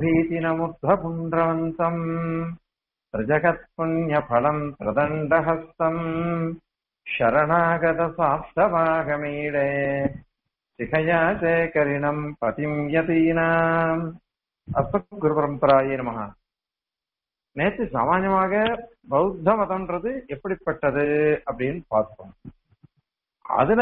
भीतिनमुद्धपुण्ड्रवन्तम् प्रजगत्पुण्यफलम् प्रदण्डहस्तम् शरणागतसाप्तवागमीडे शिखया चेकरिणम् पतिम् यतीनाम् அஸ்மத் குரு பரம்பராயே நமக நேற்று சாமான்யமாக பௌத்த மதம்ன்றது எப்படிப்பட்டது அப்படின்னு பார்த்தோம் அதுல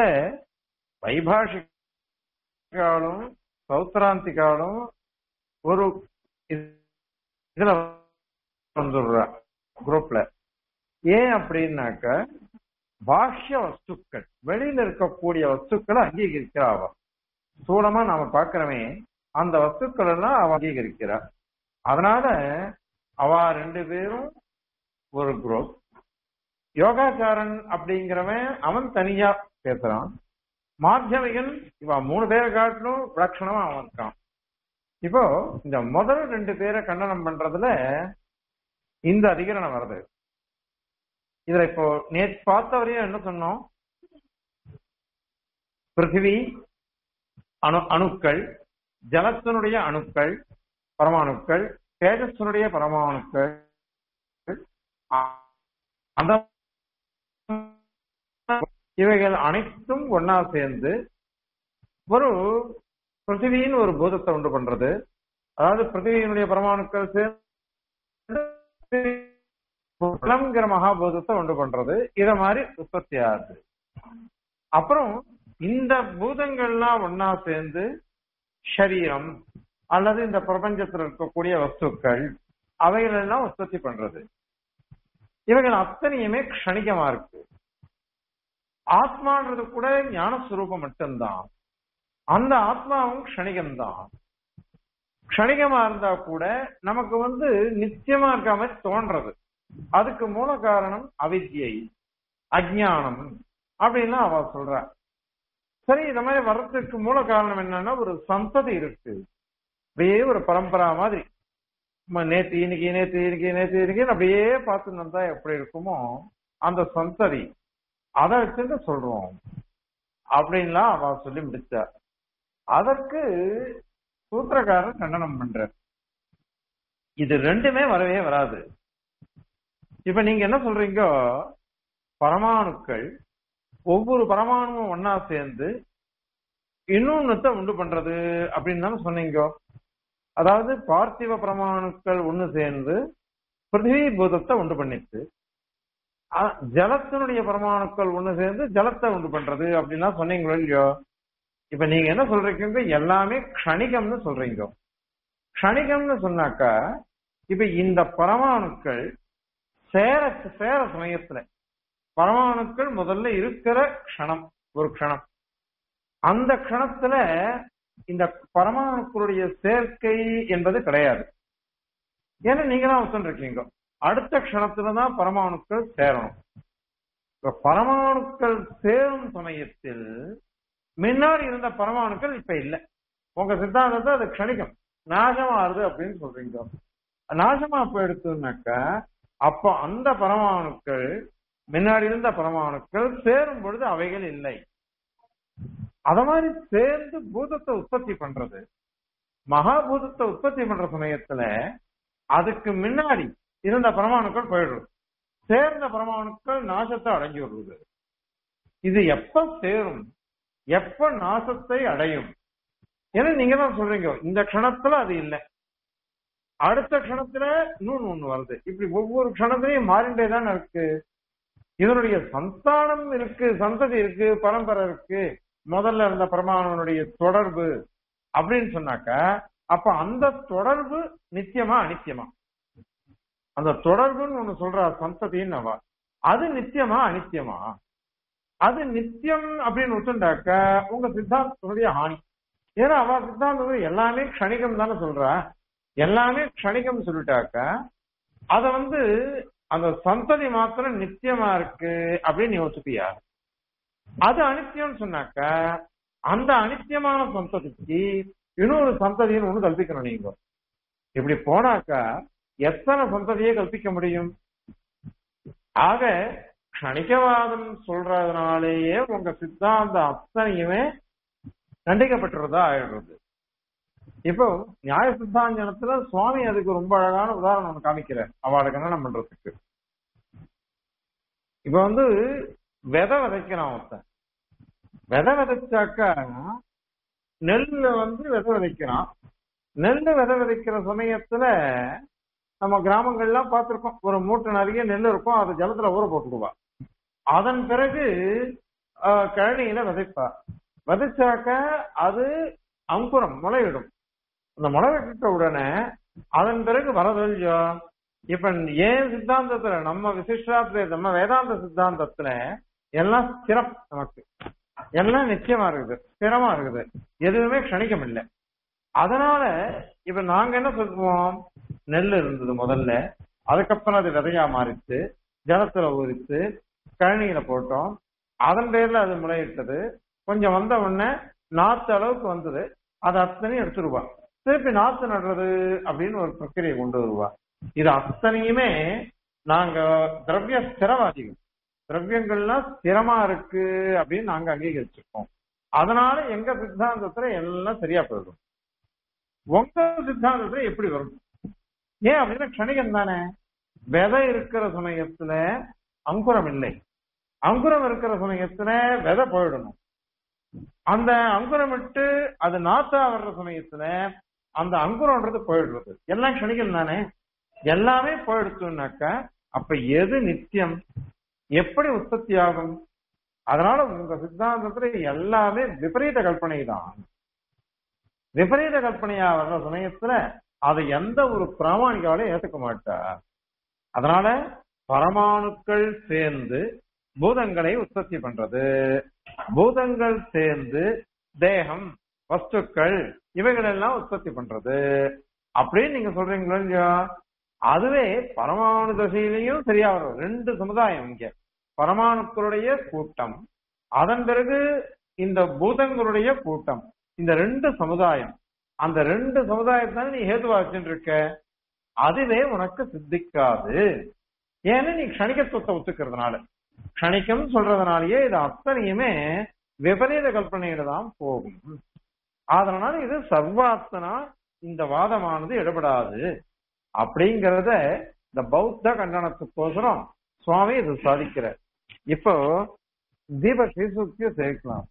வைபாஷிகாலும் சௌத்ராந்திகாலும் ஒரு இதுல வந்துடுறா குரூப்ல ஏன் அப்படின்னாக்க பாஷ்ய வஸ்துக்கள் வெளியில இருக்கக்கூடிய வஸ்துக்களை அங்கீகரிக்கிறாவா ஸ்தூலமா நாம பாக்குறவே அந்த வஸ்துக்கள் எல்லாம் அவ அங்கீகரிக்கிறார் அதனால அவ ரெண்டு பேரும் ஒரு குரூப் யோகாச்சாரன் அப்படிங்கிறவன் அவன் தனியா பேசுறான் மாத்தியமிகன் இவ மூணு பேரை காட்டிலும் விலட்சணமா அவன் இருக்கான் இப்போ இந்த முதல் ரெண்டு பேரை கண்டனம் பண்றதுல இந்த அதிகரணம் வருது இதுல இப்போ நேற்று பார்த்தவரையும் என்ன சொன்னோம் பிருத்திவி அணு அணுக்கள் ஜலத்தினுடைய அணுக்கள் பரமாணுக்கள் தேஜஸனுடைய பரமாணுக்கள் அந்த இவைகள் அனைத்தும் ஒன்னா சேர்ந்து ஒரு பிருத்திவியின் ஒரு பூதத்தை உண்டு பண்றது அதாவது பிருத்திவியினுடைய பரமாணுக்கள் சேர்ந்து மகாபூதத்தை உண்டு பண்றது இத மாதிரி உற்பத்தி ஆகுது அப்புறம் இந்த பூதங்கள்லாம் ஒன்னா சேர்ந்து சரீரம் அல்லது இந்த பிரபஞ்சத்தில் இருக்கக்கூடிய வஸ்துக்கள் அவைகள் எல்லாம் உற்பத்தி பண்றது இவைகள் அத்தனையுமே க்ஷணிகமா இருக்கு ஆத்மான்றது கூட ஞானஸ்வரூபம் மட்டும்தான் அந்த ஆத்மாவும் க்ஷணிகம்தான் க்ஷணிகமா இருந்தா கூட நமக்கு வந்து நிச்சயமா இருக்க மாதிரி தோன்றது அதுக்கு மூல காரணம் அவித்யை அஜானம் அப்படின்னு அவ சொல்ற சரி இந்த மாதிரி வர்றதுக்கு மூல காரணம் என்னன்னா ஒரு சந்ததி இருக்கு அப்படியே ஒரு பரம்பரா மாதிரி நேத்து இன்னைக்கு நேத்து இன்னைக்கு நேத்து இன்னைக்கு அப்படியே பார்த்து வந்தா எப்படி இருக்குமோ அந்த சந்ததி அதை வச்சுட்டு சொல்றோம் அப்படின்லாம் அவ சொல்லி முடிச்சார் அதற்கு சூத்திரக்காரர் கண்டனம் பண்ற இது ரெண்டுமே வரவே வராது இப்ப நீங்க என்ன சொல்றீங்க பரமாணுக்கள் ஒவ்வொரு பரமாணுவும் ஒன்னா சேர்ந்து இன்னொன்னத்தை உண்டு பண்றது அப்படின்னு தானே சொன்னீங்க அதாவது பார்த்திவ பரமாணுக்கள் ஒண்ணு சேர்ந்து பிருத்திவி பூதத்தை உண்டு பண்ணிச்சு ஜலத்தினுடைய பரமாணுக்கள் ஒண்ணு சேர்ந்து ஜலத்தை உண்டு பண்றது அப்படின்னா சொன்னீங்களோ இல்லையோ இப்ப நீங்க என்ன சொல்றீங்க எல்லாமே க்ஷணிகம்னு சொல்றீங்க க்ஷணிகம்னு சொன்னாக்கா இப்ப இந்த பரமாணுக்கள் சேர சேர சமயத்துல பரமாணுக்கள் முதல்ல இருக்கிற க்ஷணம் ஒரு க்ஷணம் அந்த க்ஷணத்துல இந்த பரமாணுக்களுடைய சேர்க்கை என்பது கிடையாது ஏன்னா நீங்க தான் ஒத்துருக்கீங்க அடுத்த க்ஷணத்துலதான் பரமாணுக்கள் சேரணும் இப்ப பரமாணுக்கள் சேரும் சமயத்தில் முன்னாடி இருந்த பரமாணுக்கள் இப்ப இல்ல உங்க சித்தாந்தத்தை அது க்ஷணிக்கம் நாசமாறுது அப்படின்னு சொல்றீங்க நாசமா போயிடுச்சுனாக்கா அப்ப அந்த பரமாணுக்கள் முன்னாடி இருந்த பரமாணுக்கள் சேரும் பொழுது அவைகள் இல்லை அத மாதிரி சேர்ந்து பூதத்தை உற்பத்தி பண்றது மகாபூதத்தை உற்பத்தி பண்ற சமயத்துல அதுக்கு முன்னாடி இருந்த பரமாணுக்கள் போயிடுறது சேர்ந்த பரமாணுக்கள் நாசத்தை அடைஞ்சு விடுறது இது எப்ப சேரும் எப்ப நாசத்தை அடையும் ஏன்னா நீங்க தான் சொல்றீங்க இந்த க்ஷணத்துல அது இல்லை அடுத்த க்ஷணத்துல இன்னொன்னு ஒண்ணு வருது இப்படி ஒவ்வொரு க்ஷணத்திலையும் மாறிண்டே தானே இருக்கு இதனுடைய சந்தானம் இருக்கு சந்ததி இருக்கு பரம்பரை இருக்கு முதல்ல இருந்த பரமாணுடைய தொடர்பு அப்படின்னு சொன்னாக்கா அப்ப அந்த தொடர்பு நித்தியமா அனித்தியமா அந்த தொடர்புன்னு ஒண்ணு சொல்ற சந்ததின்னு அவ அது நித்தியமா அனித்தியமா அது நித்தியம் அப்படின்னு விட்டுண்டாக்க உங்க சித்தாந்தத்துடைய ஹானி ஏன்னா அவ சித்தாந்தம் எல்லாமே க்ஷணிகம் தானே சொல்றா எல்லாமே க்ஷணிகம் சொல்லிட்டாக்க அத வந்து அந்த சந்ததி மாத்திரம் நித்தியமா இருக்கு அப்படின்னு யோசிப்பியா அது அனித்தியம்னு சொன்னாக்க அந்த அனித்தியமான சந்ததிக்கு இன்னொரு சந்ததின்னு ஒண்ணு கல்பிக்கணும் நீங்க இப்படி போனாக்கா எத்தனை சந்ததியை கல்பிக்க முடியும் ஆக கணிகவாதம் சொல்றதுனாலேயே உங்க சித்தாந்த அத்தனையுமே கண்டிக்கப்பட்டுறதா ஆயிடுறது இப்போ நியாய சித்தாஞ்சனத்துல சுவாமி அதுக்கு ரொம்ப அழகான உதாரணம் ஒண்ணு காமிக்கிறார் அவளுக்கு கன்னடம் பண்றதுக்கு இப்ப வந்து விதை விதைக்கிறான் ஒருத்தன் விதை விதைச்சாக்கா நெல்ல வந்து விதை விதைக்கிறான் நெல் விதை விதைக்கிற சமயத்துல நம்ம கிராமங்கள்லாம் பார்த்திருக்கோம் ஒரு மூட்டை நிறைய நெல் இருக்கும் அதை ஜலத்துல ஊற போட்டுடுவா அதன் பிறகு ஆஹ், கழனியில விதைப்பா விதைச்சாக்க அது அங்குரம் முளையிடும் அந்த முளை விட்டுட்ட உடனே அதன் பிறகு வரதொல்லியோ இப்ப ஏன் சித்தாந்தத்துல நம்ம விசிஷ்டாத்துல நம்ம வேதாந்த சித்தாந்தத்துல எல்லாம் ஸ்திரம் நமக்கு எல்லாம் நிச்சயமா இருக்குது ஸ்திரமா இருக்குது எதுவுமே க்ஷணிக்கம் இல்லை அதனால இப்ப நாங்க என்ன சொல்லுவோம் நெல் இருந்தது முதல்ல அதுக்கப்புறம் அது விதையா மாறிச்சு ஜலத்துல ஊறிச்சு கழனியில போட்டோம் அதன் பேர்ல அது முளையிட்டது கொஞ்சம் வந்த உடனே நாத்து அளவுக்கு வந்தது அது அத்தனையும் எடுத்துருவா திருப்பி நாத்து நடுறது அப்படின்னு ஒரு பிரக்கிரியை கொண்டு வருவா இது அத்தனையுமே நாங்க திரவிய ஸ்திரவாதிகள் திரவியங்கள்லாம் ஸ்திரமா இருக்கு அப்படின்னு நாங்க அங்கீகரிச்சிருக்கோம் அதனால எங்க சித்தாந்தத்துல எல்லாம் சரியா போயிடும் உங்க சித்தாந்தத்துல எப்படி வரும் ஏன் அப்படின்னா க்ஷணிகம் தானே விதை இருக்கிற சமயத்துல அங்குரம் இல்லை அங்குரம் இருக்கிற சமயத்துல விதை போயிடணும் அந்த அங்குரம் விட்டு அது நாத்தா வர்ற சமயத்துல அந்த அங்குரம்ன்றது போயிடுறது எல்லாம் க்ஷணிகம் தானே எல்லாமே போயிடுச்சுனாக்கா அப்ப எது நித்தியம் எப்படி உற்பத்தி ஆகும் அதனால உங்க சித்தாந்தத்துல எல்லாமே விபரீத கல்பனை தான் விபரீத கல்பனையா வர்ற சமயத்துல அதை எந்த ஒரு பிராமணிகாலையும் ஏத்துக்க மாட்டா அதனால பரமாணுக்கள் சேர்ந்து பூதங்களை உற்பத்தி பண்றது பூதங்கள் சேர்ந்து தேகம் வஸ்துக்கள் இவைகள் எல்லாம் உற்பத்தி பண்றது அப்படின்னு நீங்க சொல்றீங்களோ இல்லையா அதுவே பரமாணு தசையிலையும் சரியா வரும் ரெண்டு சமுதாயம் இங்க பரமாணுக்களுடைய கூட்டம் அதன் பிறகு இந்த பூதங்களுடைய கூட்டம் இந்த ரெண்டு சமுதாயம் அந்த ரெண்டு சமுதாயத்தான நீ ஹேதுவா வச்சுட்டு இருக்க அதுவே உனக்கு சித்திக்காது ஏன்னா நீ க்ஷணிகத்துவத்தை ஒத்துக்கிறதுனால க்ஷணிக்கம் சொல்றதுனாலயே இது அத்தனையுமே விபரீத கல்பனையில தான் போகும் அதனால இது சர்வாத்மனா இந்த வாதமானது இடப்படாது அப்படிங்கறத இந்த பௌத்த கண்டனத்துக்கோசரம் சுவாமி இது சாதிக்கிறார் இப்போ தீப ஸ்ரீசூக்திய சேர்க்கலாம்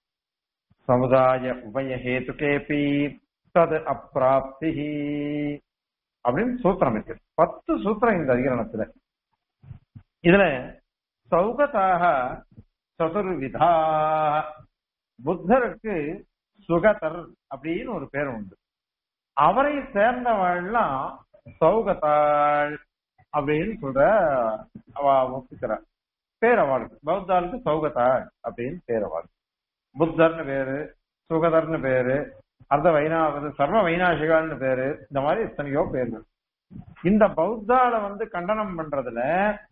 சமுதாய உபய ஹேதுகேபி தது அப்பிராப்தி அப்படின்னு சூத்திரம் இருக்கு பத்து சூத்திரம் இந்த அதிகரணத்துல இதுல சௌகதாக சதுர்விதா புத்தருக்கு சுகதர் அப்படின்னு ஒரு பேர் உண்டு அவரை சேர்ந்தவள்லாம் சௌகதாள் அப்படின்னு சொல்ற அவ ஒத்துக்கிறார் பேர் அவளுக்கு பௌத்தாளுக்கு சௌகதாள் அப்படின்னு பேர் அவளுக்கு புத்தர்னு பேரு சுகதர்னு பேரு அர்த்த வைனாவது சர்வ வைனாசிகால்னு பேரு இந்த மாதிரி எத்தனையோ பேர்கள் இந்த பௌத்தால வந்து கண்டனம் பண்றதுல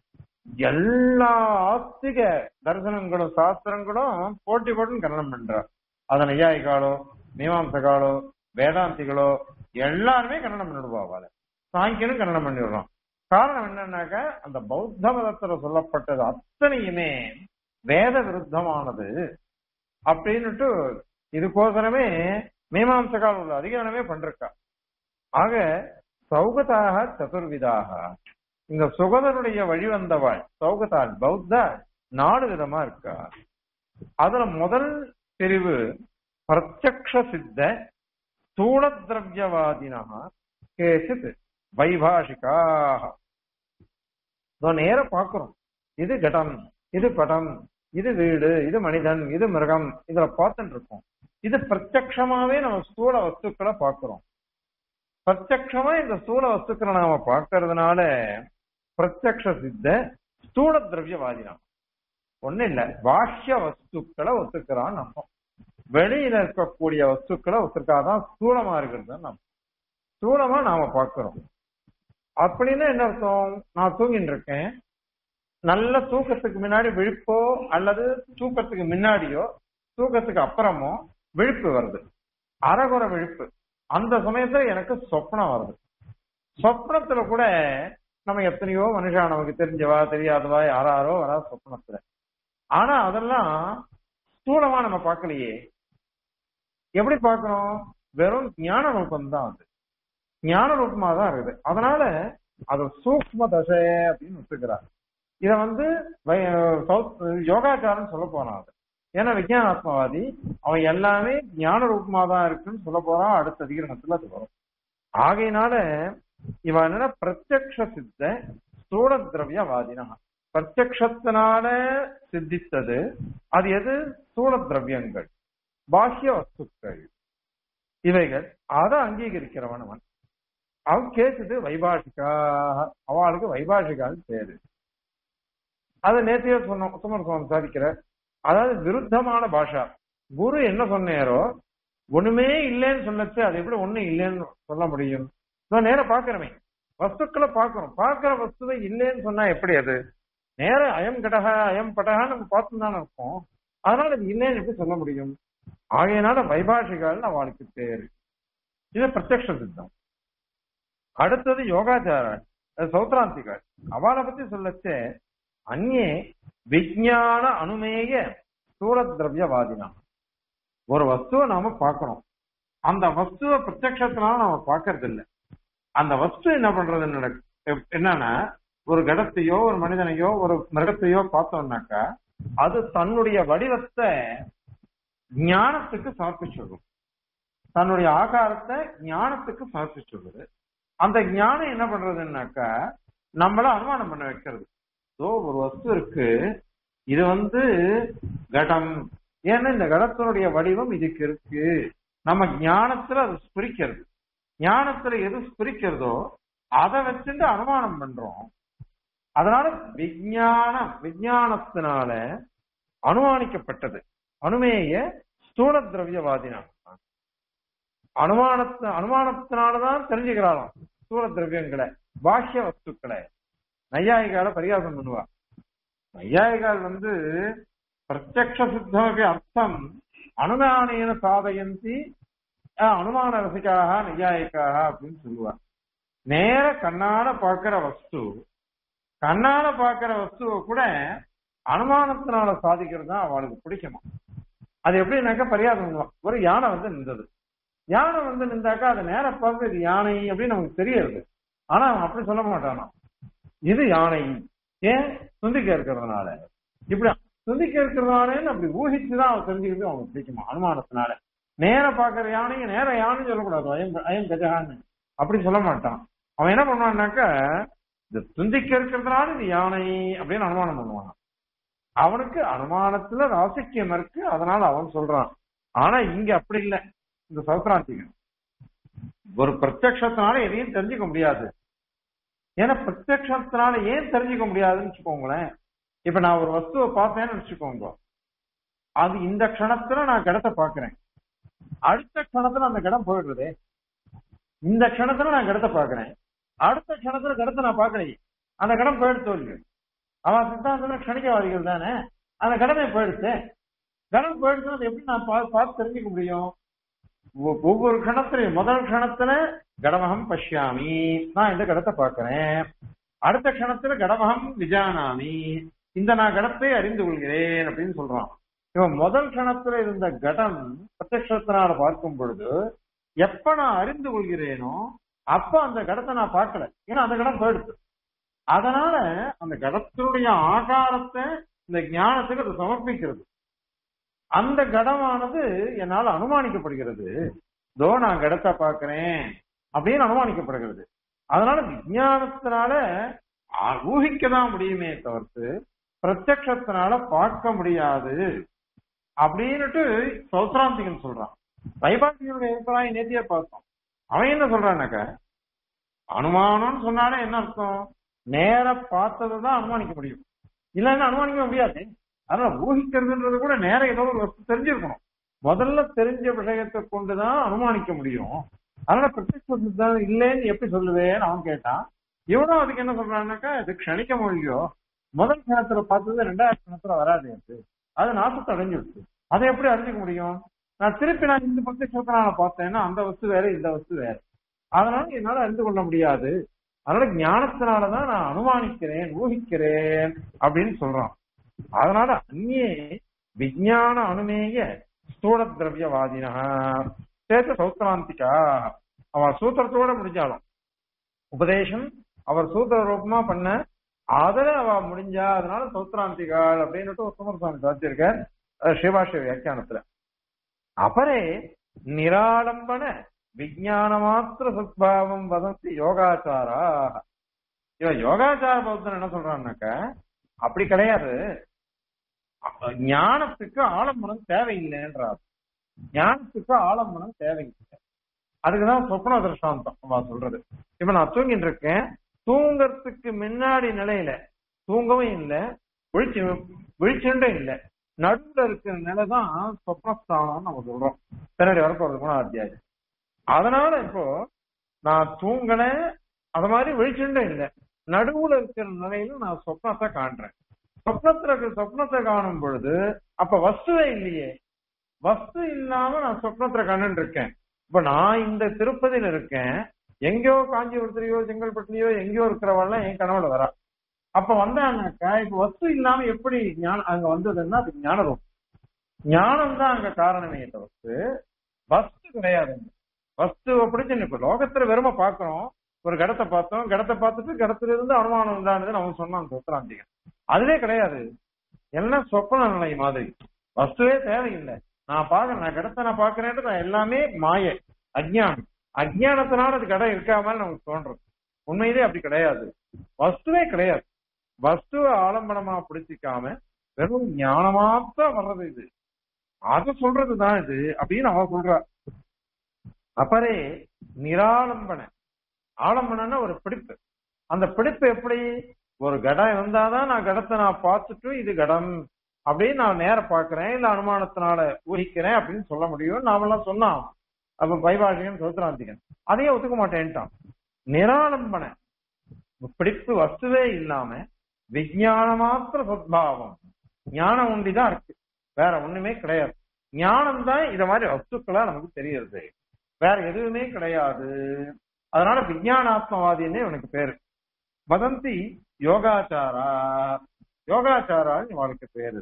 எல்லா ஆஸ்திக தரிசனங்களும் சாஸ்திரங்களும் போட்டி போட்டு கண்டனம் பண்றார் அத நையாயிகாலோ மீமாம்சகாலோ வேதாந்திகளோ எல்லாருமே கண்டனம் பண்ணிடுவா அவளை சாங்கியனும் கண்டனம் பண்ணிடுறோம் காரணம் என்னன்னாக்க அந்த பௌத்த மதத்துல சொல்லப்பட்டது அத்தனையுமே வேத விருத்தமானது அப்படின்னுட்டு இதுக்கோசரமே மீமாம்சகால் உள்ள அதிகாரமே பண்றா ஆக சௌகதாக சதுர்விதாக இந்த சுகதனுடைய வழிவந்தவாள் சௌகதாள் பௌத்த நாலு விதமா இருக்கா அதுல முதல் பிரிவு பிரத்யக்ஷ சித்த ஸ்தூல திரவியவாதினா கேசித் வைபாஷிகாக இதோ நேர பாக்குறோம் இது கடம் இது படம் இது வீடு இது மனிதன் இது மிருகம் இதுல பார்த்துட்டு இருக்கோம் இது பிரத்யக்ஷமாவே நம்ம ஸ்தூல வஸ்துக்களை பார்க்கிறோம் பிரத்யக்ஷமா இந்த ஸ்தூல வஸ்துக்களை நாம பார்க்கறதுனால பிரத்யக்ஷ சித்த ஸ்தூல திரவியவாதினா ஒண்ணு இல்ல பாஷ்ய வஸ்துக்களை ஒத்துக்கிறான் நம்ம வெளியில இருக்கக்கூடிய வஸ்துக்களை ஒத்துக்காதான் ஸ்தூலமா இருக்கிறது நம்ம ஸ்தூலமா நாம பார்க்கிறோம் அப்படின்னு என்ன அர்த்தம் நான் தூங்கிட்டு இருக்கேன் நல்ல தூக்கத்துக்கு முன்னாடி விழிப்போ அல்லது தூக்கத்துக்கு முன்னாடியோ தூக்கத்துக்கு அப்புறமோ விழிப்பு வருது அறகுற விழிப்பு அந்த சமயத்துல எனக்கு சொப்னம் வருது சொப்னத்துல கூட நம்ம எத்தனையோ மனுஷா நமக்கு தெரிஞ்சவா தெரியாதவா யாராரோ வரா சொப்னத்துல ஆனா அதெல்லாம் ஸ்தூலமா நம்ம பார்க்கலையே எப்படி பார்க்கிறோம் வெறும் ஞான ரூபம் தான் அது ஞான ரூபமா தான் இருக்குது அதனால அது சூக்ம தசை அப்படின்னு ஒத்துக்கிறார் இத வந்து வை- சௌத் யோகாச்சாரம் சொல்ல போறான் அது ஏன்னா விஜயானாத்மவாதி அவன் எல்லாமே ஞான ரூபமா தான் இருக்குன்னு சொல்ல போறான் அடுத்த அதிகரணத்துல அது வரும் ஆகையினால இவன் என்னன்னா பிரத்யக்ஷ சித்த ஸ்தூல திரவியவாதினா பிரத்யக்ஷத்தினால சித்தித்தது அது எது ஸ்தூல திரவியங்கள் பாஹ்ய வஸ்துக்கள் இவைகள் அதை அங்கீகரிக்கிறவன் அவன் அவன் கேட்டது வைபாஷிகா அவளுக்கு வைபாஷிகான்னு பேரு அது நேத்தையே சொன்னோம் உத்தமர் சுவாமி சாதிக்கிற அதாவது விருத்தமான பாஷா குரு என்ன சொன்னாரோ ஒண்ணுமே இல்லைன்னு சொல்லச்சு அது எப்படி ஒண்ணு இல்லைன்னு சொல்ல முடியும் நான் நேர பாக்குறமே வஸ்துக்களை பாக்குறோம் பாக்குற வஸ்துவை இல்லைன்னு சொன்னா எப்படி அது நேர அயம் கடக அயம் படகா நம்ம பார்த்து தானே இருக்கோம் அதனால அது இல்லைன்னு எப்படி சொல்ல முடியும் ஆகையினால வைபாஷிகள் அவளுக்கு பேரு இது பிரத்யக்ஷ சித்தம் அடுத்தது யோகாச்சாரன் அது சௌத்ராந்திகள் அவளை பத்தி சொல்லச்சே அந்நே விஜயான அனுமேய ஸ்தூல திரவியவாதினா ஒரு வஸ்துவை நாம பார்க்கணும் அந்த வஸ்துவை பிரத்யக்ஷத்தினால நாம பார்க்கறது இல்ல அந்த வஸ்து என்ன பண்றது நடக்கு எப்- என்னன்னா ஒரு கடத்தையோ ஒரு மனிதனையோ ஒரு மிருகத்தையோ பார்த்தோம்னாக்கா அது தன்னுடைய வடிவத்தை ஞானத்துக்கு சமர்ப்பிச்சுடும் தன்னுடைய ஆகாரத்தை ஞானத்துக்கு சமர்ப்பிச்சுடுது அந்த ஞானம் என்ன பண்றதுன்னாக்கா நம்மள அனுமானம் பண்ண வைக்கிறது ஸோ ஒரு வஸ்து இருக்கு இது வந்து கடம் ஏன்னா இந்த கடத்தினுடைய வடிவம் இதுக்கு இருக்கு நம்ம ஞானத்துல அது ஸ்புரிக்கிறது ஞானத்துல எது ஸ்புரிக்கிறதோ அதை வச்சுட்டு அனுமானம் பண்றோம் அதனால விஞ்ஞானம் விஞ்ஞானத்தினால அனுமானிக்கப்பட்டது அனுமேய ஸ்தூல திரவியவாதினா அனுமானத்து அனுமானத்தினாலதான் தெரிஞ்சுக்கிறாராம் ஸ்தூல திரவியங்களை பாஹ்ய வஸ்துக்களை நையாயிகால பரிகாசம் பண்ணுவா நையாயிகால் வந்து பிரத்யக்ஷ சித்தமபி அர்த்தம் அனுமானேன சாதயந்தி அஹ், அனுமான ரசிக்காக நையாயிக்காக அப்படின்னு சொல்லுவா நேர கண்ணால பார்க்கிற வஸ்து கண்ணால பார்க்கிற வஸ்துவை கூட அனுமானத்தினால சாதிக்கிறது தான் அவளுக்கு பிடிக்குமா அது எப்படின்னாக்கா பரியாசம் பண்ணுவா ஒரு யானை வந்து நின்றது யானை வந்து நின்றாக்கா அதை நேர பார்த்து இது யானை அப்படின்னு நமக்கு தெரியாது ஆனா அவன் அப்படி சொல்ல மாட்டானா இது யானை ஏன் துந்திக்க இருக்கிறதுனால இப்படி துந்திக்க இருக்கிறதுனாலேன்னு அப்படி ஊகிச்சுதான் அவன் தெரிஞ்சுக்கிறது அவனுக்கு பிடிக்குமா அனுமானத்தினால நேர பாக்குற யானையை நேர யானைன்னு சொல்லக்கூடாது அயம் அயம் கஜகான்னு அப்படி சொல்ல மாட்டான் அவன் என்ன பண்ணுவான்னாக்கா இந்த துந்திக்க இருக்கிறதுனால இது யானை அப்படின்னு அனுமானம் பண்ணுவான் அவனுக்கு அனுமானத்துல ராசிக்கியம் இருக்கு அதனால அவன் சொல்றான் ஆனா இங்க அப்படி இல்லை இந்த சௌத்ராந்திகன் ஒரு பிரத்யக்ஷத்தினால எதையும் தெரிஞ்சுக்க முடியாது ஏன்னா பிரத்யக்ஷத்தினால ஏன் தெரிஞ்சுக்க முடியாதுன்னு வச்சுக்கோங்களேன் இப்ப நான் ஒரு வஸ்துவை பார்த்தேன்னு வச்சுக்கோங்க அது இந்த க்ஷணத்துல நான் கடத்தை பாக்குறேன் அடுத்த க்ஷணத்துல அந்த கடம் போயிடுறதே இந்த க்ஷணத்துல நான் கடத்தை பாக்குறேன் அடுத்த க்ஷணத்துல கடத்தை நான் பாக்கலையே அந்த கடம் போயிடுத்து இல்லையோ அவன் சித்தாந்தம் கணிக்கவாதிகள் தானே அந்த கடமை போயிடுச்சு கடம் போயிடுச்சு அதை எப்படி நான் பா- பார்த்து தெரிஞ்சுக்க முடியும் ஒ- ஒவ்வொரு கணத்திலையும் முதல் கணத்துல கடமகம் பஷ்யாமி நான் இந்த கடத்தை பார்க்கிறேன் அடுத்த கணத்துல கடமகம் விஜானாமி இந்த நான் கடத்தை அறிந்து கொள்கிறேன் அப்படின்னு சொல்றான் இவன் முதல் கணத்துல இருந்த கடம் பிரத்யக்ஷத்தினால பார்க்கும் பொழுது எப்ப நான் அறிந்து கொள்கிறேனோ அப்ப அந்த கடத்தை நான் பார்க்கல ஏன்னா அந்த கடம் போயிடுச்சு அதனால அந்த கடத்தினுடைய ஆகாரத்தை இந்த ஞானத்துக்கு அது சமர்ப்பிக்கிறது அந்த கடமானது என்னால் அனுமானிக்கப்படுகிறது தோ நான் கடத்தை பார்க்கிறேன் அப்படின்னு அனுமானிக்கப்படுகிறது அதனால விஞ்ஞானத்தினால ஆ- ஊகிக்கதான் முடியுமே தவிர்த்து பிரத்யக்ஷத்தினால பார்க்க முடியாது அப்படின்னுட்டு சௌத்ராந்திகன் சொல்றான் வைபாட்டியனுடைய அபிப்பிராயம் நேத்தியே பார்த்தோம் அவன் என்ன சொல்றான்னாக்க அனுமானம்னு சொன்னாலே என்ன அர்த்தம் நேர பார்த்ததை தான் அனுமானிக்க முடியும் இல்லைன்னா அனுமானிக்க முடியாது அதனால ஊகிக்கிறதுன்றது கூட நேர ஏதோ ஒரு வஸ்து தெரிஞ்சிருக்கணும் முதல்ல தெரிஞ்ச விஷயத்தை கொண்டுதான் அனுமானிக்க முடியும் அதனால பிரத்யக்ஷ சித்தாந்தம் இல்லைன்னு எப்படி சொல்லுவேன்னு அவன் கேட்டான் இவனும் அதுக்கு என்ன சொல்றான்னாக்கா இது க்ஷணிக்க மொழியோ முதல் கணத்துல பார்த்தது ரெண்டாயிரம் கணத்துல வராது அது அது நாசத்தை அடைஞ்சிடுச்சு அதை எப்படி அறிஞ்சிக்க முடியும் நான் திருப்பி நான் இந்த பிரத்யக்ஷத்தை நான் பார்த்தேன்னா அந்த வஸ்து வேற இந்த வஸ்து வேற அதனால என்னால அறிந்து கொள்ள முடியாது அதனால ஞானத்தினாலதான் நான் அனுமானிக்கிறேன் ஊகிக்கிறேன் அப்படின்னு சொல்றான் அதனால அந்நியே விஞ்ஞான அனுமேய ஸ்தூல திரவியவாதினா சேத்த சௌத்ராந்திகா அவன் சூத்திரத்தோட முடிஞ்சாலும் உபதேசம் அவர் சூத்திர ரூபமா பண்ண அதுல அவ முடிஞ்சா அதனால சௌத்ராந்திகாள் அப்படின்னுட்டு ஒரு சுமரசாமி சாத்தியிருக்கார் சிவாஷ வியாக்கியானத்துல அபரே நிராலம்பன விஜயான மாத்திர சத்பாவம் வதந்தி யோகாச்சாரா இவன் யோகாச்சார பௌத்தன் என்ன சொல்றான்னாக்க அப்படி கிடையாது அப்ப ஞானத்துக்கு ஆலம்பனம் தேவையில்லைன்றார் ஞானத்துக்கு ஆலம்பனம் தேவையில்லை அதுக்குதான் சொப்ன திருஷ்டாந்தம் அவன் சொல்றது இப்ப நான் தூங்கிட்டு இருக்கேன் தூங்கறதுக்கு முன்னாடி நிலையில தூங்கவும் இல்லை விழிச்சு விழிச்சுண்டும் இல்லை நடுவுல இருக்கிற நிலை தான் சொப்னஸ்தானம் நம்ம சொல்றோம் பின்னாடி வரப்போறது போன அத்தியாயம் அதனால இப்போ நான் தூங்கினேன் அது மாதிரி விழிச்சுண்டும் இல்லை நடுவுல இருக்கிற நிலையில நான் சொப்னத்தை காண்றேன் சொப்னத்துல இருக்கிற சொப்னத்தை காணும் பொழுது அப்ப வஸ்துவே இல்லையே வஸ்து இல்லாம நான் சொப்னத்துல கண்டுட்டு இருக்கேன் இப்ப நான் இந்த திருப்பதியில இருக்கேன் எங்கேயோ காஞ்சிபுரத்துலயோ செங்கல்பட்டுலயோ எங்கேயோ இருக்கிறவெல்லாம் என் கனவுல வரா அப்ப வந்தானாக்கா இப்ப வஸ்து இல்லாம எப்படி ஞானம் அங்க வந்ததுன்னா அது ஞான ரூபம் ஞானம் தான் அங்க காரணமே தவிர்த்து வஸ்து கிடையாது வஸ்து அப்படின்னு இப்ப லோகத்துல வெறும பாக்குறோம் ஒரு கடத்தை பார்த்தோம் கடத்தை பார்த்துட்டு கடத்துல இருந்து அனுமானம் உண்டானதுன்னு அவன் சொன்னான் சொத்துராந்திகன் அதுவே கிடையாது எல்லாம் சொப்பன நிலை மாதிரி வஸ்துவே தேவையில்லை நான் பாக்குறேன் நான் கடத்தை நான் பாக்குறேன்ட்டு நான் எல்லாமே மாய அஜ்ஞானம் அஜ்ஞானத்தினால அது கடை இருக்காம நமக்கு தோன்றது உண்மையிலே அப்படி கிடையாது வஸ்துவே கிடையாது வஸ்துவை ஆலம்பனமா பிடிச்சிக்காம வெறும் ஞானமாத்தான் வர்றது இது அத சொல்றதுதான் இது அப்படின்னு அவ சொல்றா அப்பரே நிராலம்பன ஆலம்பனம்னா ஒரு பிடிப்பு அந்த பிடிப்பு எப்படி ஒரு கடம் இருந்தாதான் நான் கடத்தை நான் பார்த்துட்டு இது கடம் அப்படின்னு நான் நேர பாக்குறேன் இல்ல அனுமானத்தினால ஊகிக்கிறேன் அப்படின்னு சொல்ல முடியும் நாமெல்லாம் சொன்னோம் அப்ப பைபாஷிகன் சௌத்ராந்திகன் அதையே ஒத்துக்க மாட்டேன்ட்டான் நிராலம்பன பிடிப்பு வஸ்துவே இல்லாம விஜயான மாத்திர சத்பாவம் ஞானம் ஒண்டிதான் இருக்கு வேற ஒண்ணுமே கிடையாது ஞானம் தான் இத மாதிரி வஸ்துக்களா நமக்கு தெரியறது வேற எதுவுமே கிடையாது அதனால விஜயானாத்மவாதின்னு இவனுக்கு பேரு வதந்தி யோகாச்சாரா யோகாச்சாரான்னு இவனுக்கு பேரு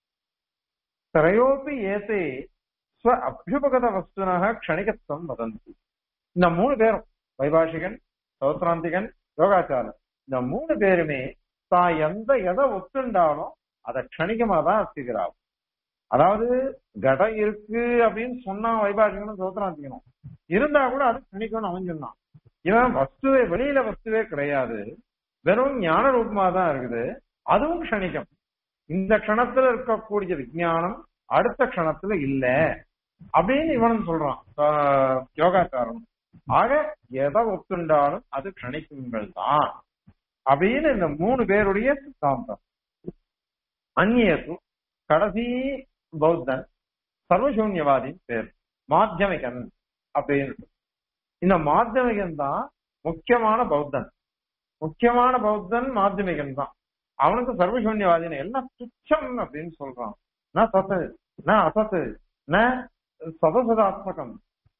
திரையோப்பி ஏத்தே ஸ்வ அபியுபகத வஸ்துனாக க்ஷணிகத்துவம் வதந்தி இந்த மூணு பேரும் வைபாஷிகன் சௌத்ராந்திகன் யோகாச்சாரன் இந்த மூணு பேருமே தான் எந்த எதை ஒத்துண்டாலும் அதை க்ஷணிகமா தான் வச்சுக்கிறாள் அதாவது கடம் இருக்கு அப்படின்னு சொன்னா வைபாஷிகனும் சௌத்ராந்திகனும் இருந்தா கூட அது க்ஷணிக்கம்னு அவன் சொன்னான் இவன் வஸ்துவே வெளியில வஸ்துவே கிடையாது வெறும் ஞான ரூபமா தான் இருக்குது அதுவும் க்ஷணிகம் இந்த க்ஷணத்துல இருக்கக்கூடிய விஜயானம் அடுத்த க்ஷணத்துல இல்ல அப்படின்னு இவனும் சொல்றான் யோகாச்சாரம் ஆக எதை ஒத்துண்டாலும் அது க்ஷணிக்குங்கள் தான் அப்படின்னு இந்த மூணு பேருடைய சித்தாந்தம் அந்நியத்து கடைசி பௌத்தன் சர்வசூன்யவாதின் பேர் மாத்தியமிகன் அப்படின்னு இந்த மாத்தியமிகன் தான் முக்கியமான பௌத்தன் முக்கியமான பௌத்தன் மாத்தியமிகன் தான் அவனுக்கு சர்வசூன்யவாதின்னு எல்லாம் துச்சம் அப்படின்னு சொல்றான் நான் சத்து நான் அசத்து நான் சதசதாத்மகம்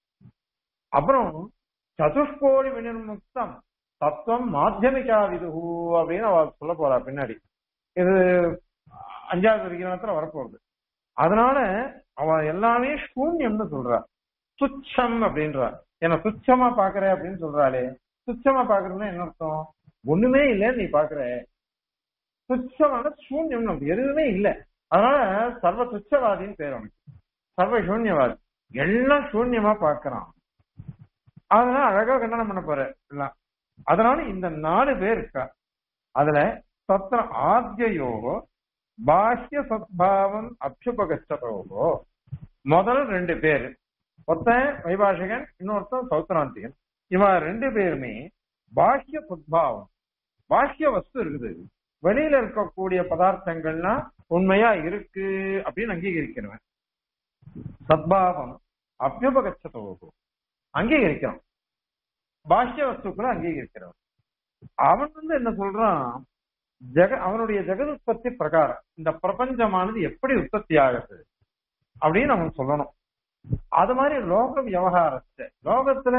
அப்புறம் சதுஷ்கோடி வினிர்முக்தம் தத்துவம் மாத்தியமிகா விதுகு அப்படின்னு அவ சொல்ல போறா பின்னாடி இது அஞ்சாவது விகிதத்துல வரப்போகுது அதனால அவ எல்லாமே சூன்யம்னு சொல்றா துச்சம் அப்படின்றா என்ன துச்சமா பாக்குற அப்படின்னு சொல்றாளே துச்சமா பாக்குறதுன்னா என்ன அர்த்தம் ஒண்ணுமே இல்ல நீ பாக்குற துச்சமான சூன்யம் நமக்கு எதுவுமே இல்ல அதனால சர்வ துச்சவாதின்னு பேர் அவனுக்கு சர்வ சூன்யவாதி எல்லாம் சூன்யமா பாக்குறான் அதனால அழகா கண்டனம் பண்ண போற எல்லாம் அதனால இந்த நாலு பேர் இருக்கா அதுல சத்திர ஆத்தியோகோ பாஹ்ய சத்பாவம் அபியுபகச்சதோகோ முதல் ரெண்டு பேர் ஒருத்தன் வைபாஷகன் இன்னொருத்தன் சௌத்ராந்திகன் இவன் ரெண்டு பேருமே பாஹ்ய சத்பாவம் பாஹ்ய வஸ்து இருக்குது வெளியில இருக்கக்கூடிய பதார்த்தங்கள்லாம் உண்மையா இருக்கு அப்படின்னு அங்கீகரிக்கிறவன் சத்பாவம் அபியுபகச்சதோகோ அங்கீகரிக்கிறான் பாஷ்ய வஸ்துக்களை அங்கீகரிக்கிறவன் அவன் வந்து என்ன சொல்றான் ஜெக அவனுடைய ஜெகதுற்பத்தி பிரகாரம் இந்த பிரபஞ்சமானது எப்படி உற்பத்தி ஆகுது அப்படின்னு அவன் சொல்லணும் அது மாதிரி லோக விவகாரத்தை லோகத்துல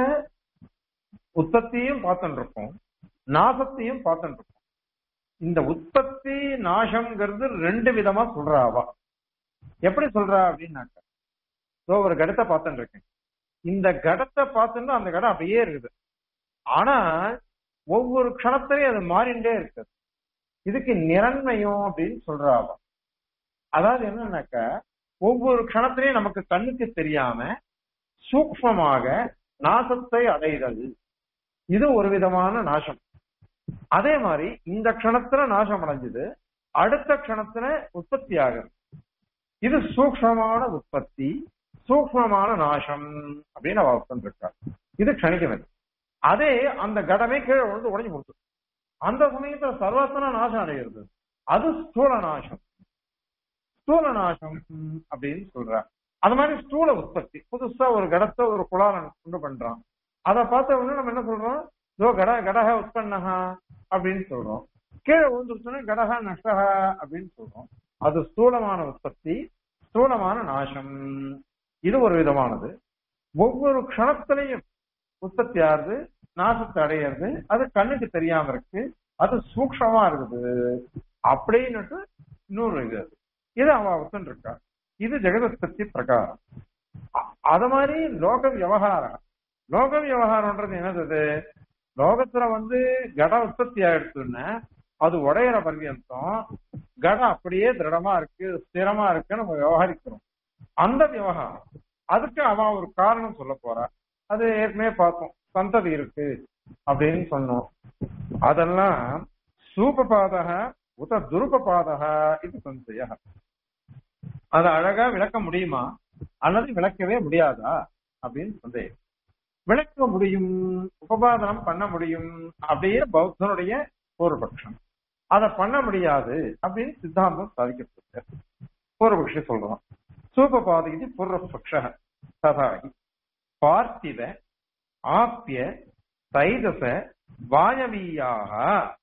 உற்பத்தியும் பார்த்துட்டு இருக்கோம் நாசத்தையும் பார்த்துட்டு இருக்கோம் இந்த உற்பத்தி நாசம்ங்கிறது ரெண்டு விதமா சொல்றா அவ எப்படி சொல்றா அப்படின்னாக்க ஒரு கடத்தை பார்த்துட்டு இருக்கேன் இந்த கடத்தை பார்த்துட்டு அந்த கடம் அப்படியே இருக்குது ஆனா ஒவ்வொரு க்ஷணத்திலையும் அது மாறிண்டே இருக்குது இதுக்கு நிரண்மையும் அப்படின்னு சொல்றாவ அதாவது என்னன்னாக்க ஒவ்வொரு க்ஷணத்திலையும் நமக்கு கண்ணுக்கு தெரியாம சூக்மமாக நாசத்தை அடைதல் இது ஒரு விதமான நாசம் அதே மாதிரி இந்த க்ஷணத்துல நாசம் அடைஞ்சது அடுத்த க்ஷணத்துல உற்பத்தி ஆகுது இது சூக்மமான உற்பத்தி சூக்மமான நாசம் அப்படின்னு அவ உட்கார்ந்துருக்கார் இது க்ஷணிக்கிறது அதே அந்த கடமே கீழே விழுந்து உடஞ்சி கொடுத்து அந்த சமயத்துல சர்வத்தன நாசம் அடைகிறது அது ஸ்தூல நாசம் ஸ்தூல நாசம் அப்படின்னு சொல்றார் அது மாதிரி ஸ்தூல உற்பத்தி புதுசா ஒரு கடத்தை ஒரு குளாரம் உண்டு பண்றான் அதை பார்த்த உடனே நம்ம என்ன சொல்றோம் இதோ கட கடக உற்பன்னகா அப்படின்னு சொல்றோம் கீழே விழுந்துருச்சுன்னா கடகா நஷ்டகா அப்படின்னு சொல்றோம் அது ஸ்தூலமான உற்பத்தி ஸ்தூலமான நாசம் இது ஒரு விதமானது ஒவ்வொரு க்ஷணத்திலையும் உற்பத்தி ஆகுது நாசத்தை அடையிறது அது கண்ணுக்கு தெரியாம இருக்கு அது சூக்ஷமா இருக்குது அப்படின்னுட்டு இன்னொரு இது அது. இது அவ ஒத்துருக்கா இது ஜெகதோத்பத்தி பிரகாரம் அ- அத மாதிரி லோக விவகாரம் லோக விவகாரம்ன்றது என்னது இது? லோகத்துல வந்து கட உற்பத்தி ஆயிடுச்சுன்னா அது உடையிற பர்யந்தம் கடம் அப்படியே திருடமா இருக்கு ஸ்திரமா இருக்கு நம்ம விவகரிக்கிறோம் அந்த விவகாரம் அதுக்கு அவன் ஒரு காரணம் சொல்ல போறா அது ஏற்கனவே பார்த்தோம் சந்ததி இருக்கு அப்படின்னு சொன்னோம் அதெல்லாம் சூபபாதக உத துருபபாதக இது சந்தய அதை அழகா விளக்க முடியுமா அல்லது விளக்கவே முடியாதா அப்படின்னு சந்தேகம் விளக்க முடியும் உபபாதனம் பண்ண முடியும் அப்படின்னு பௌத்தனுடைய பூர்வபக்ஷம் அதை பண்ண முடியாது அப்படின்னு சித்தாந்தம் சாதிக்கப்பட்டு பூர்வபக்ஷி சொல்றான் சூபபாதி இது பூர்வபக்ஷ ததாகி பார்த்திவ ஆப்பிய தைதச வாயவீயாக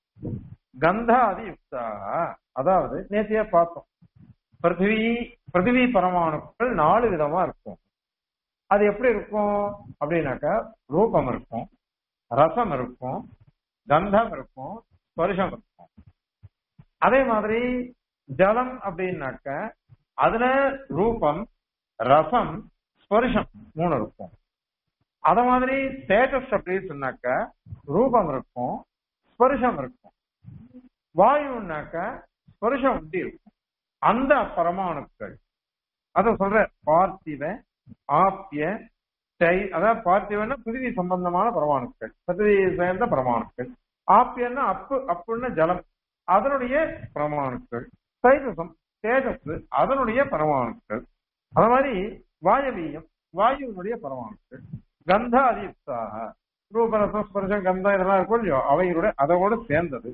கந்தாதி யுக்தாக அதாவது நேத்தியா பார்த்தோம் பிருத்திவி பிருத்திவி பரமாணுக்கள் நாலு விதமா இருக்கும் அது எப்படி இருக்கும் அப்படின்னாக்கா ரூபம் இருக்கும் ரசம் இருக்கும் கந்தம் இருக்கும் ஸ்பர்ஷம் இருக்கும் அதே மாதிரி ஜலம் அப்படின்னாக்க அதுல ரூபம் ரசம் ஸ்பர்ஷம் மூணு இருக்கும் அத மாதிரி தேஜஸ் அப்படின்னு சொன்னாக்க ரூபம் இருக்கும் ஸ்பர்ஷம் இருக்கும் வாயுனாக்க ஸ்பர்ஷம் ஒட்டி இருக்கும் அந்த பரமாணுக்கள் அத சொல்ற பார்த்திவ ஆப்பிய டை அதாவது பார்த்திவன்னா பிருதிவி சம்பந்தமான பரமாணுக்கள் பிருதிவி சேர்ந்த பரமாணுக்கள் ஆப்பியன்னா அப்பு அப்புன்னா ஜலம் அதனுடைய பரமாணுக்கள் தைஜசம் தேஜஸ் அதனுடைய பரமாணுக்கள் அது மாதிரி வாயவீயம் வாயுவினுடைய பரமாணுக்கள் கந்தாதி யுக்தாக ரூபரசம் ஸ்பர்ஷம் கந்தம் இதெல்லாம் இருக்கும் இல்லையோ அவைகளுடைய அதோட சேர்ந்தது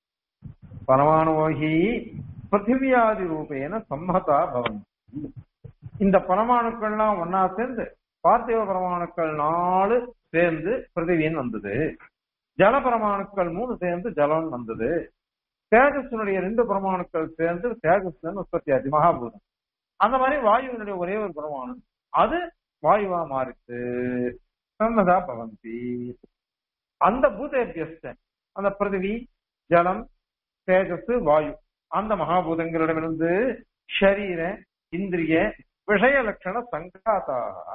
பரமாணுவோகி பிருத்திவியாதி ரூபேன சம்மதா பவந்தி இந்த பரமாணுக்கள்லாம் ஒன்னா சேர்ந்து பார்த்திவ பரமாணுக்கள் நாலு சேர்ந்து பிருத்திவின்னு வந்தது ஜல பரமாணுக்கள் மூணு சேர்ந்து ஜலம் வந்தது தேஜஸினுடைய ரெண்டு பரமாணுக்கள் சேர்ந்து தேஜஸ் உற்பத்தி ஆச்சு மகாபூதம் அந்த மாதிரி வாயுவினுடைய ஒரே ஒரு பரமாணு அது வாயுவா மாறிச்சு சம்மதா பவந்தி அந்த பூதேபியஸ்த அந்த பிருத்திவி ஜலம் தேஜஸ் வாயு அந்த மகாபூதங்களிடமிருந்து ஷரீர இந்திரிய விஷய லட்சண சங்காதாக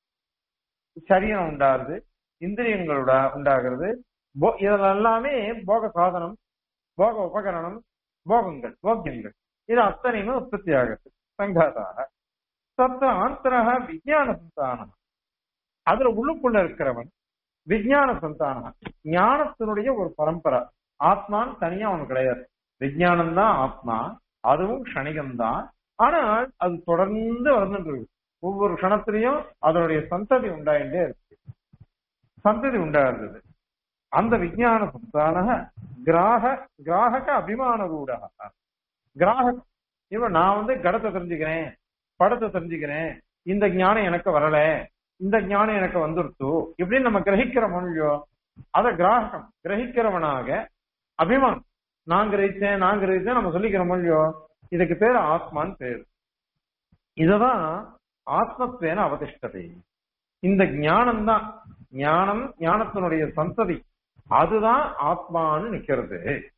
சரீரம் உண்டாருது இந்திரியங்களோட உண்டாகிறது போ- இதெல்லாம் எல்லாமே போக சாதனம் போக உபகரணம் போகங்கள் போக்கியங்கள் இது அத்தனையுமே உற்பத்தி ஆகுது சங்காதாக தத்த ஆந்தரக விஞ்ஞான சந்தானம் அதுல உள்ளுக்குள்ள இருக்கிறவன் விஞ்ஞான சந்தானம் ஞானத்தினுடைய ஒரு பரம்பரை ஆத்மான்னு தனியா அவன் கிடையாது விஞ்ஞானம் தான் ஆத்மா அதுவும் க்ஷணிகம்தான் ஆனால் அது தொடர்ந்து வந்துட்டு இருக்கு ஒவ்வொரு க்ஷணத்திலையும் அதனுடைய சந்ததி உண்டாயிட்டே இருக்கு சந்ததி உண்டாகிறது அந்த விஞ்ஞான சந்தான கிராக கிராகக அபிமான ரூடக கிராகக் இவன் நான் வந்து கடத்தை தெரிஞ்சுக்கிறேன் படத்தை தெரிஞ்சுக்கிறேன் இந்த ஞானம் எனக்கு வரல இந்த ஞானம் எனக்கு வந்துருத்து இப்படின்னு நம்ம கிரகிக்கிற மொழியோ அத கிராகம் கிரகிக்கிறவனாக அபிமானம் நான் கிரகிச்சேன் நான் கிரகிச்சேன் நம்ம சொல்லிக்கிற மொழியோ இதுக்கு பேர் ஆத்மான்னு பேரு இததான் ஆத்மத்வேன அவதிஷ்டதை இந்த ஞானம் தான் ஞானம் ஞானத்தினுடைய சந்ததி அதுதான் ஆத்மான்னு நிக்கிறது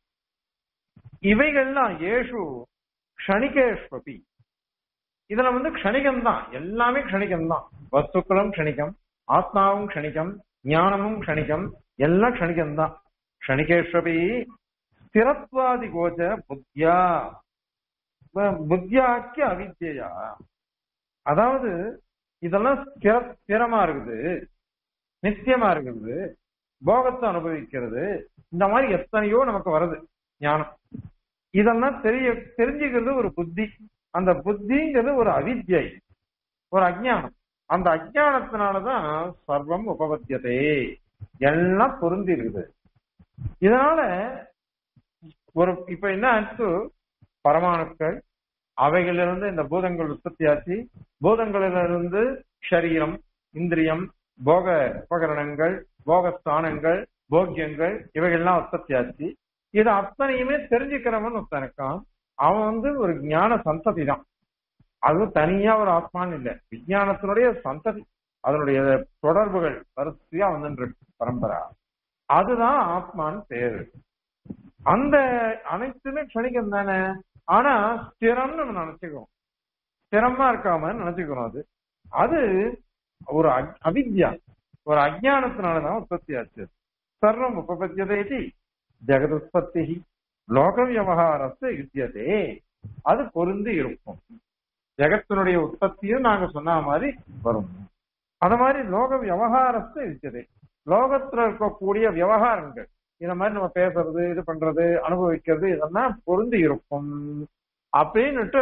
இவைகள்லாம் ஏஷு க்ஷணிகேஷ்வபி இதுல வந்து க்ஷணிகம் தான் எல்லாமே க்ஷணிகம் தான் வஸ்துக்களும் க்ஷணிகம் ஆத்மாவும் க்ஷணிகம் ஞானமும் க்ஷணிகம் எல்லாம் க்ஷணிகம் தான் க்ஷணிகேஸ்வபி ஸ்திரத்வாதி கோச்ச புத்தியா ப- புத்தியாக்கி அவித்யா அதாவது இதெல்லாம் ஸ்திர ஸ்திரமா இருக்குது நித்தியமா இருக்குது போகத்தை அனுபவிக்கிறது இந்த மாதிரி எத்தனையோ நமக்கு வருது ஞானம் இதெல்லாம் தெரிய தெரிஞ்சுக்கிறது ஒரு புத்தி அந்த புத்திங்கிறது ஒரு அவித்யை ஒரு அஜ்ஞானம் அந்த அஜ்ஞானத்தினாலதான் சர்வம் உபபத்தியதே எல்லாம் பொருந்தி இருக்குது இதனால ஒரு இப்ப என்ன ஆச்சு பரமாணுக்கள் அவைகளிலிருந்து இந்த பூதங்கள் உற்பத்தியாச்சு பூதங்களிலிருந்து சரீரம் இந்திரியம் போக உபகரணங்கள் போகஸ்தானங்கள் போக்கியங்கள் இவைகள்லாம் உற்பத்தியாச்சு இது அத்தனையுமே தெரிஞ்சுக்கிறவன் ஒருத்தனுக்கான் அவன் வந்து ஒரு ஞான சந்ததி தான் அது தனியா ஒரு ஆத்மான்னு இல்ல விஞ்ஞானத்தினுடைய சந்ததி அதனுடைய தொடர்புகள் வரிசையா வந்து பரம்பரா அதுதான் ஆத்மான்னு பேரு அந்த அனைத்துமே க்ஷணிகம் தானே ஆனா ஸ்திரம்னு நம்ம நினைச்சுக்கிறோம் ஸ்திரமா இருக்காம நினைச்சுக்கிறோம் அது அது ஒரு அக்- அவித்யா ஒரு அஜானத்தினாலதான் உற்பத்தி ஆச்சு சர்வம் உபபத்தியதே ஜெகதுற்பத்தி லோக விவகாரத்து யுத்தியதே அது பொருந்தி இருக்கும் ஜெகத்தினுடைய உற்பத்தியும் நாங்க சொன்ன மாதிரி வரும் அது மாதிரி லோக விவகாரத்து யுத்தியதே லோகத்துல இருக்கக்கூடிய விவகாரங்கள் இந்த மாதிரி நம்ம பேசுறது இது பண்றது அனுபவிக்கிறது இதெல்லாம் பொருந்தி இருக்கும் அப்படின்னுட்டு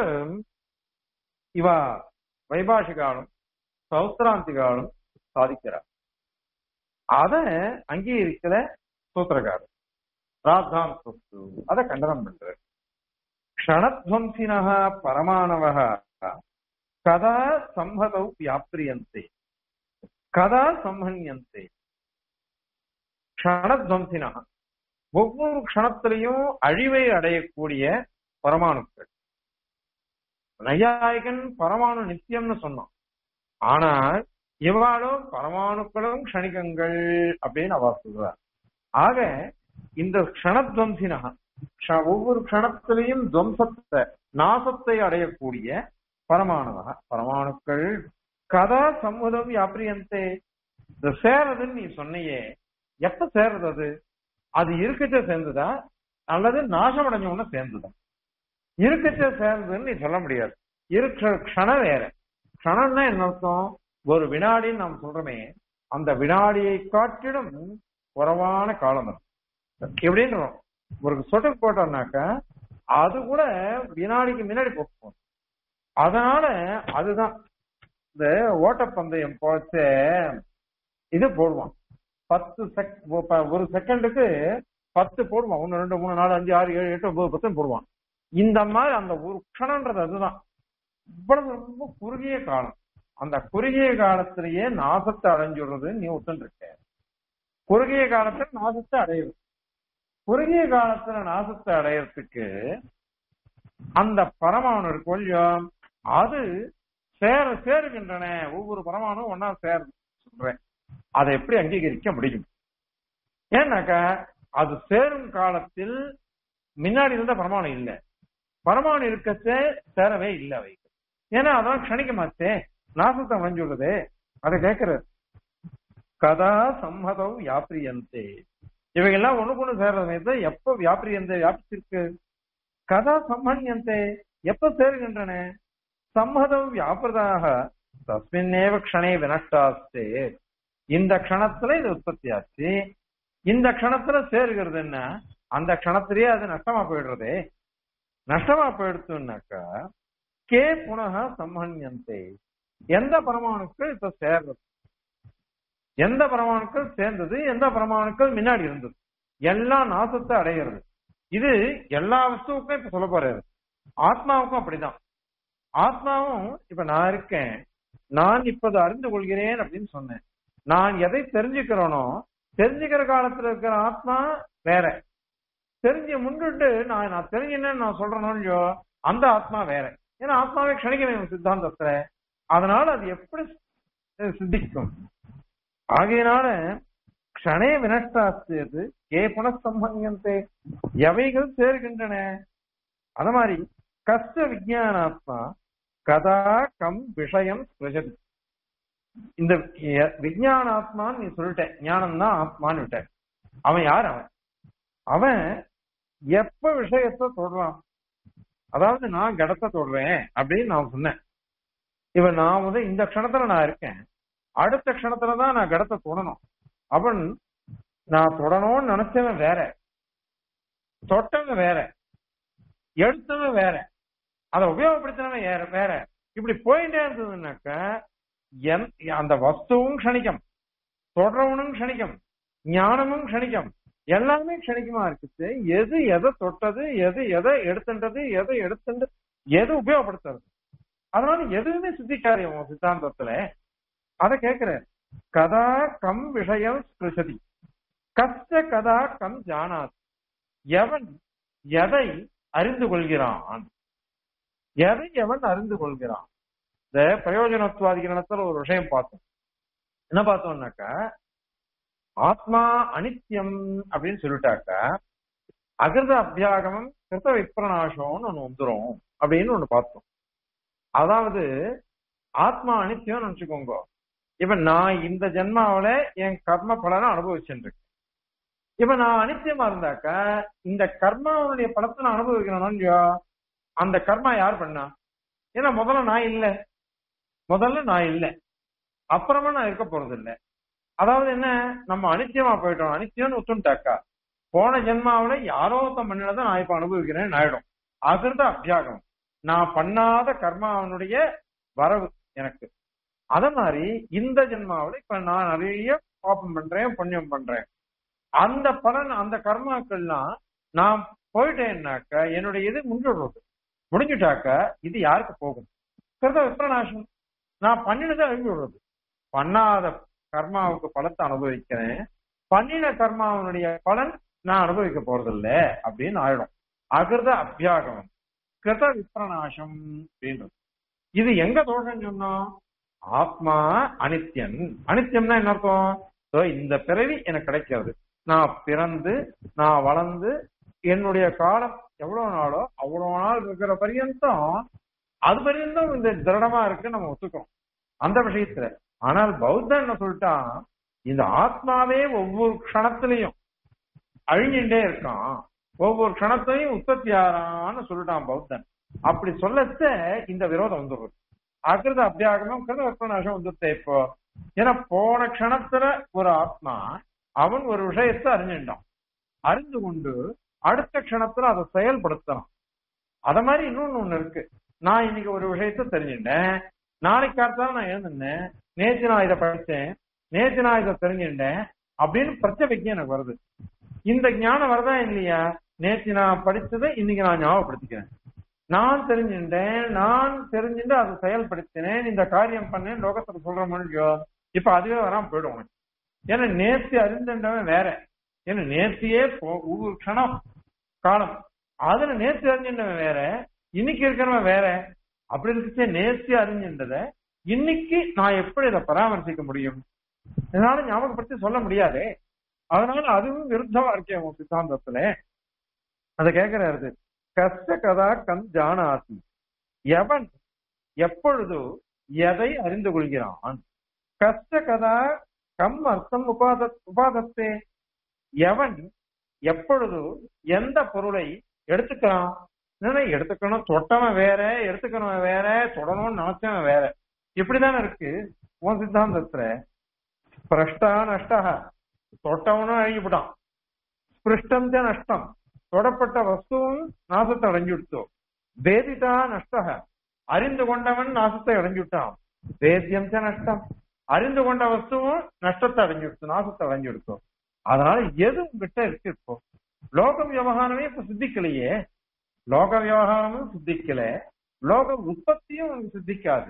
இவ வைபாஷிகாலும் சௌத்ராந்திகாலும் சாதிக்கிறார் அத அங்கீகரிக்கல சூத்திரக்காரர் ராத்தாம் சொத்து அத கண்டனம் பண்ற க்ஷணத்வம்சினः பரமாணவः கதா சம்பதௌ வியாப்ரியந்தே கதா சம்பன்யந்தே க்ஷணத்வம்சினா ஒவ்வொரு க்ஷணத்திலையும் அழிவை அடையக்கூடிய பரமாணுக்கள் நையாயகன் பரமாணு நித்தியம்னு சொன்னான் ஆனால் இவ்வாளும் பரமாணுக்களும் க்ஷணிகங்கள் அப்படின்னு அவ சொல்றார் ஆக இந்த க்ஷணத்வம்சினா க்ஷ- ஒவ்வொரு க்ஷணத்திலையும் துவம்சத்தை நாசத்தை அடையக்கூடிய பரமாணுவக பரமாணுக்கள் கதா சம்முதம் வியாபிரியந்தே இந்த சேரதுன்னு நீ சொன்னியே எப்ப சேர்றது அது அது இருக்கச்ச சேர்ந்துதா அல்லது நாசம் அடைஞ்ச உடனே சேர்ந்துதா இருக்கச்ச சேர்ந்ததுன்னு நீ சொல்ல முடியாது இருக்கிற க்ஷணம் வேற க்ஷணம்னா என்ன அர்த்தம் ஒரு வினாடின்னு நாம் சொல்றோமே அந்த வினாடியை காட்டிலும் குறைவான காலம் அது எப்படின்றோம் ஒரு சொட்டுக்கு போட்டோம்னாக்கா அது கூட வினாடிக்கு முன்னாடி போகும் அதனால அதுதான் இந்த ஓட்டப்பந்தயம் போச்ச இது போடுவான் பத்து செக் ஒரு செகண்டுக்கு பத்து போடுவான் ஒன்னு ரெண்டு மூணு நாலு அஞ்சு ஆறு ஏழு எட்டு ஒன்பது பத்து போடுவான் இந்த மாதிரி அந்த ஒரு க்ஷணன்றது அதுதான் இவ்வளவு ரொம்ப குறுகிய காலம் அந்த குறுகிய காலத்திலேயே நாசத்தை அடைஞ்சுடுறது நீ ஒத்துன்னு இருக்க குறுகிய காலத்துல நாசத்தை அடையுது குறுகிய காலத்துல நாசத்தை அடையறதுக்கு அந்த பரமாணு இருக்கு இல்லையோ அது சேர சேருகின்றன ஒவ்வொரு பரமாணும் ஒன்னா சேருது சொல்றேன் அதை எப்படி அங்கீகரிக்க முடியும் ஏன்னாக்கா அது சேரும் காலத்தில் முன்னாடி இருந்த பரமாணு இல்ல பரமாணு இருக்கச்சே சேரவே இல்லை அவை ஏன்னா அதான் க்ஷணிக்கமாச்சே நாசத்தை அடைஞ்சுள்ளது அதை கேட்கறது கதா சம்மதம் வியாபிரியந்தே இவைகள்லாம் ஒண்ணுக்கு ஒண்ணு சேர்ற சமயத்தை எப்ப வியாபிரியந்தே வியாபிச்சிருக்கு கதா சம்மன்யந்தே எப்ப சேருகின்றன சம்மதம் வியாபிரதாக தஸ்மின்னேவ க்ஷணே வினஷ்டாஸ்தே இந்த க்ஷணத்துல இது உற்பத்தி ஆச்சு இந்த க்ஷணத்துல சேருகிறது என்ன அந்த க்ஷணத்திலேயே அது நஷ்டமா போயிடுறதே நஷ்டமா போயிடுச்சுன்னாக்கா கே புனக சம்மன்யந்தே எந்த பரமாணுக்கள் இப்ப சேர்றது எந்த பரமாணுக்கள் சேர்ந்தது எந்த பரமாணுக்கள் முன்னாடி இருந்தது எல்லாம் நாசத்தை அடைகிறது இது எல்லா வஸ்துவுக்கும் இப்ப சொல்ல போறாரு ஆத்மாவுக்கும் அப்படிதான் ஆத்மாவும் இப்ப நான் இருக்கேன் நான் இப்போது அறிந்து கொள்கிறேன் அப்படின்னு சொன்னேன் நான் எதை தெரிஞ்சுக்கிறேனோ தெரிஞ்சுக்கிற காலத்துல இருக்கிற ஆத்மா வேற தெரிஞ்சு முன்னிட்டு நான் நான் தெரிஞ்சினேன்னு நான் சொல்றேனோ இல்லையோ அந்த ஆத்மா வேற ஏன்னா ஆத்மாவே க்ஷணிக்கணும் சித்தாந்தத்துல அதனால அது எப்படி சித்திக்கும் ஆகையினால க்ஷணே வினஷ்டாஸ்து கே புனஸ்தம்பங்கந்தே எவைகள் சேர்கின்றன அத மாதிரி கஷ்ட விஜயானாத்மா கதா கம் விஷயம் ஸ்பிருஷதி இந்த ய- விஞ்ஞான ஆத்மான்னு நீ சொல்லிட்ட ஞானம் தான் ஆத்மான்னு விட்ட அவன் யார் அவன் அவன் எப்ப விஷயத்தை தொடுறான் அதாவது நான் கடத்தை தொடுறேன் அப்படின்னு நான் சொன்னேன் இவன் நான் வந்து இந்த க்ஷணத்துல நான் இருக்கேன் அடுத்த க்ஷணத்துல தான் நான் கடத்தை தொடணும் அவன் நான் தொடணும்னு நினைச்சவன் வேற தொட்டவன் வேற எடுத்தவன் வேற அதை உபயோகப்படுத்தினவன் வேற வேற இப்படி போயிட்டே இருந்ததுன்னாக்க என் அந்த வஸ்துவும் க்ஷணிக்கம் தொடரவனும் க்ஷணிக்கம் ஞானமும் க்ஷணிக்கம் எல்லாமே க்ஷணிக்கமா இருக்குது எது எதை தொட்டது எது எதை எடுத்துன்றது எதை எடுத்துட்டு எது உபயோகப்படுத்துறது அதனால எதுவுமே சித்திக்காது உன் சித்தாந்தத்துல அத கேக்குறேன் கதா கம் விஷயம் ஸ்பிருஷதி கஷ்ட கதா கம் ஜானாத் எவன் எதை அறிந்து கொள்கிறான் எதை எவன் அறிந்து கொள்கிறான் இந்த பிரயோஜனத்துவாதிகரணத்துல ஒரு விஷயம் பார்த்தோம் என்ன பார்த்தோம்னாக்கா ஆத்மா அனித்யம் அப்படின்னு சொல்லிட்டாக்கா அகிருத அபியாகமம் கிருத்த விப்ரநாசம்னு ஒண்ணு வந்துரும் அப்படின்னு ஒண்ணு பார்த்தோம் அதாவது ஆத்மா அனித்தியம்னு நினைச்சுக்கோங்க இப்ப நான் இந்த ஜென்மாவில என் கர்ம பலனை அனுபவிச்சுட்டு இருக்கேன் இப்ப நான் அனித்தியமா இருந்தாக்கா இந்த கர்மாவுடைய பலத்தை நான் அனுபவிக்கணும் இல்லையா அந்த கர்மா யார் பண்ணா ஏன்னா முதல்ல நான் இல்ல முதல்ல நான் இல்ல அப்புறமா நான் இருக்க போறது இல்ல அதாவது என்ன நம்ம அனித்தியமா போயிட்டோம் அனித்தியம்னு ஒத்துட்டாக்கா போன ஜென்மாவில யாரோ ஒருத்தன் பண்ணினதை நான் இப்ப அனுபவிக்கிறேன் ஆயிடும் அதுதான் அபியாகம் நான் பண்ணாத கர்மாவனுடைய வரவு எனக்கு அத மாதிரி இந்த ஜென்மாவில இப்ப நான் நிறைய பாப்பம் பண்றேன் புண்ணியம் பண்றேன் அந்த பலன் அந்த கர்மாக்கள்லாம் நான் போயிட்டேன்னாக்க என்னுடைய இது முடிஞ்சுடுறது முடிஞ்சுட்டாக்க இது யாருக்கு போகும் கிருத விப்ரநாசம் நான் பண்ணினதை அழிஞ்சு விடுறது பண்ணாத கர்மாவுக்கு பலத்தை அனுபவிக்கிறேன் பண்ணின கர்மாவனுடைய பலன் நான் அனுபவிக்க போறதில்ல அப்படின்னு ஆயிடும் அகிருத அபியாகமம் கிருத விப்ரநாசம் அப்படின்றது இது எங்க தோஷம் சொன்னோம் ஆத்மா அனித்யன் அனித்யம்னா என்ன அர்த்தம் So, இந்த பிறவி எனக்கு கிடைக்கிறது நான் பிறந்து நான் வளர்ந்து என்னுடைய காலம் எவ்வளவு நாளோ அவ்வளவு நாள் இருக்கிற பரியந்தம் அது பரியந்தம் இந்த திருடமா இருக்கு நம்ம ஒத்துக்கிறோம் அந்த விஷயத்துல ஆனால் பௌத்தன் என்ன சொல்லிட்டான் இந்த ஆத்மாவே ஒவ்வொரு க்ஷணத்திலையும் அழிஞ்சுட்டே இருக்கான் ஒவ்வொரு க்ஷணத்திலையும் உற்பத்தி ஆறான்னு சொல்லிட்டான் பௌத்தன் அப்படி சொல்லச்ச இந்த விரோதம் வந்துடுறது அகிருத அபியாகமும் கிருத விற்பனாசம் வந்துருத்த இப்போ ஏன்னா போன க்ஷணத்துல ஒரு ஆத்மா அவன் ஒரு விஷயத்தை அறிஞ்சுட்டான் அறிந்து கொண்டு அடுத்த க்ஷணத்துல அதை செயல்படுத்தலாம் அத மாதிரி இன்னொன்னு ஒண்ணு இருக்கு நான் இன்னைக்கு ஒரு விஷயத்த தெரிஞ்சுட்டேன் நாளைக்கு காத்தால நான் எழுந்திருந்தேன் நேற்று நான் இதை படிச்சேன் நேற்று நான் இதை தெரிஞ்சுட்டேன் அப்படின்னு பிரச்சனைக்கு எனக்கு வருது இந்த ஞானம் வருதா இல்லையா நேற்று நான் படிச்சதை இன்னைக்கு நான் ஞாபகப்படுத்திக்கிறேன் நான் தெரிஞ்சுட்டேன் நான் தெரிஞ்சுட்டு அதை செயல்படுத்தினேன் இந்த காரியம் பண்ணேன் லோகத்துல சொல்ற முடியோ இப்ப அதுவே வராம போயிடும் உனக்கு ஏன்னா நேர்த்தி அறிந்தவன் வேற ஏன்னா நேர்த்தியே போ- ஒவ்வொரு க்ஷணம் காலம் அதுல நேர்த்தி அறிஞ்சின்றவன் வேற இன்னைக்கு இருக்கிறவன் வேற அப்படி இருந்துச்சு நேர்த்தி அறிஞ்சின்றத இன்னைக்கு நான் எப்படி இதை பராமரிசிக்க முடியும் என்னால ஞாபகப்படுத்தி சொல்ல முடியாதே அதனால அதுவும் விருத்தமா இருக்கேன் உன் சித்தாந்தத்துல அத கேக்குறாரு கஷ்ட கதா கண் ஜானாசி எவன் எப்பொழுது எதை அறிந்து கொள்கிறான் கஷ்ட கதா கம் அர்த்தம் உபாத உபாதத்தே எவன் எப்பொழுது எந்த பொருளை எடுத்துக்கிறான் என்னன்னா, எடுத்துக்கணும் தொட்டவன் வேற எடுத்துக்கணும் வேற தொடணும்னு நினைச்சவன் வேற இப்படிதானே இருக்கு உன் சித்தாந்தத்துல பிரஷ்டா நஷ்டா தொட்டவனும் அழிஞ்சுவிட்டான் ஸ்பிருஷ்டம் ச நஷ்டம் தொடப்பட்ட வஸ்துவும் நாசத்தை அடைஞ்சுடுத்தோ வேதிதா நஷ்ட அறிந்து கொண்டவன் நாசத்தை அடைஞ்சுட்டான் வேத்தியம் ச நஷ்டம் அறிந்து கொண்ட வஸ்துவும் நஷ்டத்தை அடைஞ்சுடுத்து நாசத்தை அடைஞ்சுடுத்தோம் அதனால எது உங்ககிட்ட இருக்கு இப்போ லோக விவகாரமே இப்ப சித்திக்கலையே லோக விவகாரமும் சித்திக்கல லோக உற்பத்தியும் உனக்கு சித்திக்காது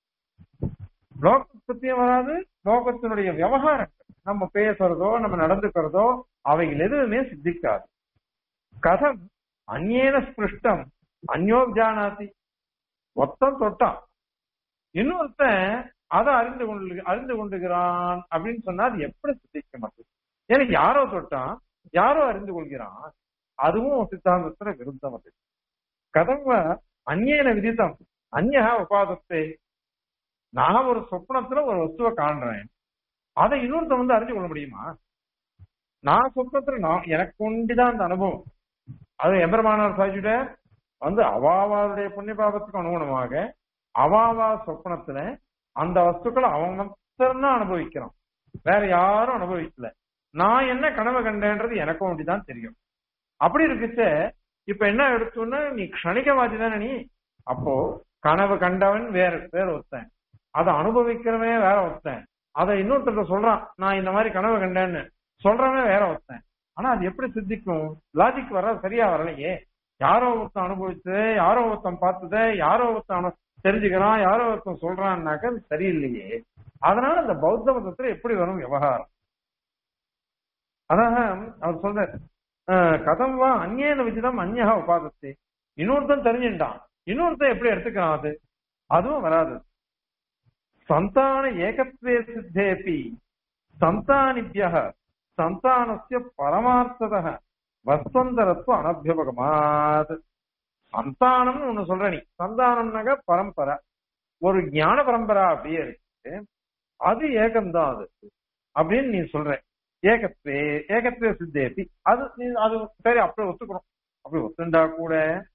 லோக உற்பத்தியும் வராது லோகத்தினுடைய விவகாரங்கள் நம்ம பேசுறதோ நம்ம நடந்துக்கிறதோ அவைகள் எதுவுமே சித்திக்காது கதம் அந்நேன ஸ்பிருஷ்டம் அந்யோ ஜானாதி மொத்தம் தொட்டான் இன்னொருத்தன் அதை அறிந்து கொண்டு அறிந்து கொண்டுகிறான் அப்படின்னு சொன்னா அது எப்படி சித்திக்க மாட்டேங்குது ஏன்னா யாரோ தொட்டான் யாரோ அறிந்து கொள்கிறான் அதுவும் சித்தாந்தத்துல விருத்தம் அது கதம் அந்நேன விதித்தம் அந்நா உபாதத்தை நான் ஒரு சொப்னத்துல ஒரு வஸ்துவை காண்றேன் அதை இன்னொருத்த வந்து அறிஞ்சு கொள்ள முடியுமா நான் சொப்னத்துல நான் எனக்கு ஒண்டிதான் அந்த அனுபவம் அது எம்பெருமானார் சாட்சியிட வந்து அவாவாருடைய புண்ணிய பாபத்துக்கு அனுகுணமாக அவாவா சொப்னத்துல அந்த வஸ்துக்களை அவன் மாத்திரம்தான் அனுபவிக்கிறான் வேற யாரும் அனுபவிக்கல நான் என்ன கனவு கண்டேன்றது எனக்கும் அப்படிதான் தெரியும் அப்படி இருக்குச்ச இப்ப என்ன எடுத்தோன்னா நீ க்ஷணிகவாதி தானே நீ அப்போ கனவு கண்டவன் வேற வேற ஒருத்தன் அதை அனுபவிக்கிறவன் வேற ஒருத்தன் அதை இன்னொருத்தர் சொல்றான் நான் இந்த மாதிரி கனவு கண்டேன்னு சொல்றவன் வேற ஒருத்தன் ஆனா அது எப்படி சித்திக்கும் லாஜிக் வர சரியா வரலையே யாரோ ஒருத்தன் அனுபவிச்சது யாரோ ஒருத்தன் பார்த்தத யாரோ ஒருத்தன் அனு- தெரிஞ்சுக்கிறான் யாரோ ஒருத்தன் சொல்றான்னாக்க அது சரியில்லையே அதனால அந்த பௌத்த மதத்துல எப்படி வரும் விவகாரம் அதாக அவர் சொல்றார் அஹ், கதம் வா அந்நேன விஜிதம் அந்நகா உபாதத்தை இன்னொருத்தன் தெரிஞ்சுட்டான் இன்னொருத்தன் எப்படி எடுத்துக்கிறான் அது அதுவும் வராது சந்தான ஏகத்வே சித்தேபி சந்தானிபிய சந்தானஸ்ய பரமார்த்தத வஸ்தந்தரத்துவ அனபியபகமாத் சந்தானம்னு ஒண்ணு சொல்ற நீ சந்தானம்னாக்க பரம்பரை ஒரு ஞான பரம்பரா அப்படியே இருக்கு அது ஏகம்தான் அது அப்படின்னு நீ சொல்ற ஏகத்வே ஏகத்வே சித்தேபி அது நீ அது சரி அப்படியே ஒத்துக்கிறோம் அப்படி ஒத்துண்டா கூட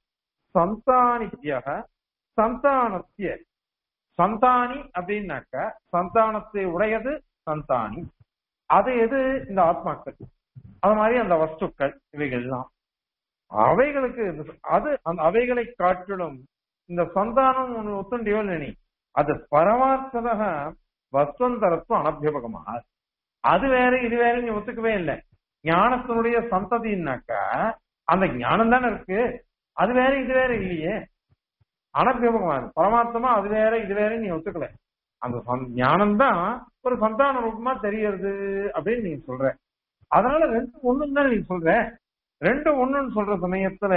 சந்தானித்யக சந்தானத்திய சந்தானி அப்படின்னாக்க சந்தானத்தை உடையது சந்தானி அது எது இந்த ஆத்மாக்கள் அது மாதிரி அந்த வஸ்துக்கள் இவைகள்லாம் அவைகளுக்கு இந்த- அது அந்த அவைகளை காட்டிலும் இந்த சந்தானம் ஒண்ணு ஒத்துண்டியோ நீ அது பரமார்த்ததக வஸ்வந்தரத்துவம் அனபியபகமாக அது வேற இது வேற நீ ஒத்துக்கவே இல்லை ஞானத்தினுடைய சந்ததின்னாக்கா அந்த ஞானம் தானே இருக்கு அது வேற இது வேற இல்லையே அனபியபகமாக பரமார்த்தமா அது வேற இது வேற நீ ஒத்துக்கல அந்த ஞானம் தான் ஒரு சந்தான ரூபமா தெரியறது அப்படின்னு நீ சொல்ற அதனால ரெண்டு ஒண்ணுன்னு தான் நீ சொல்ற ரெண்டு ஒண்ணுன்னு சொல்ற சமயத்துல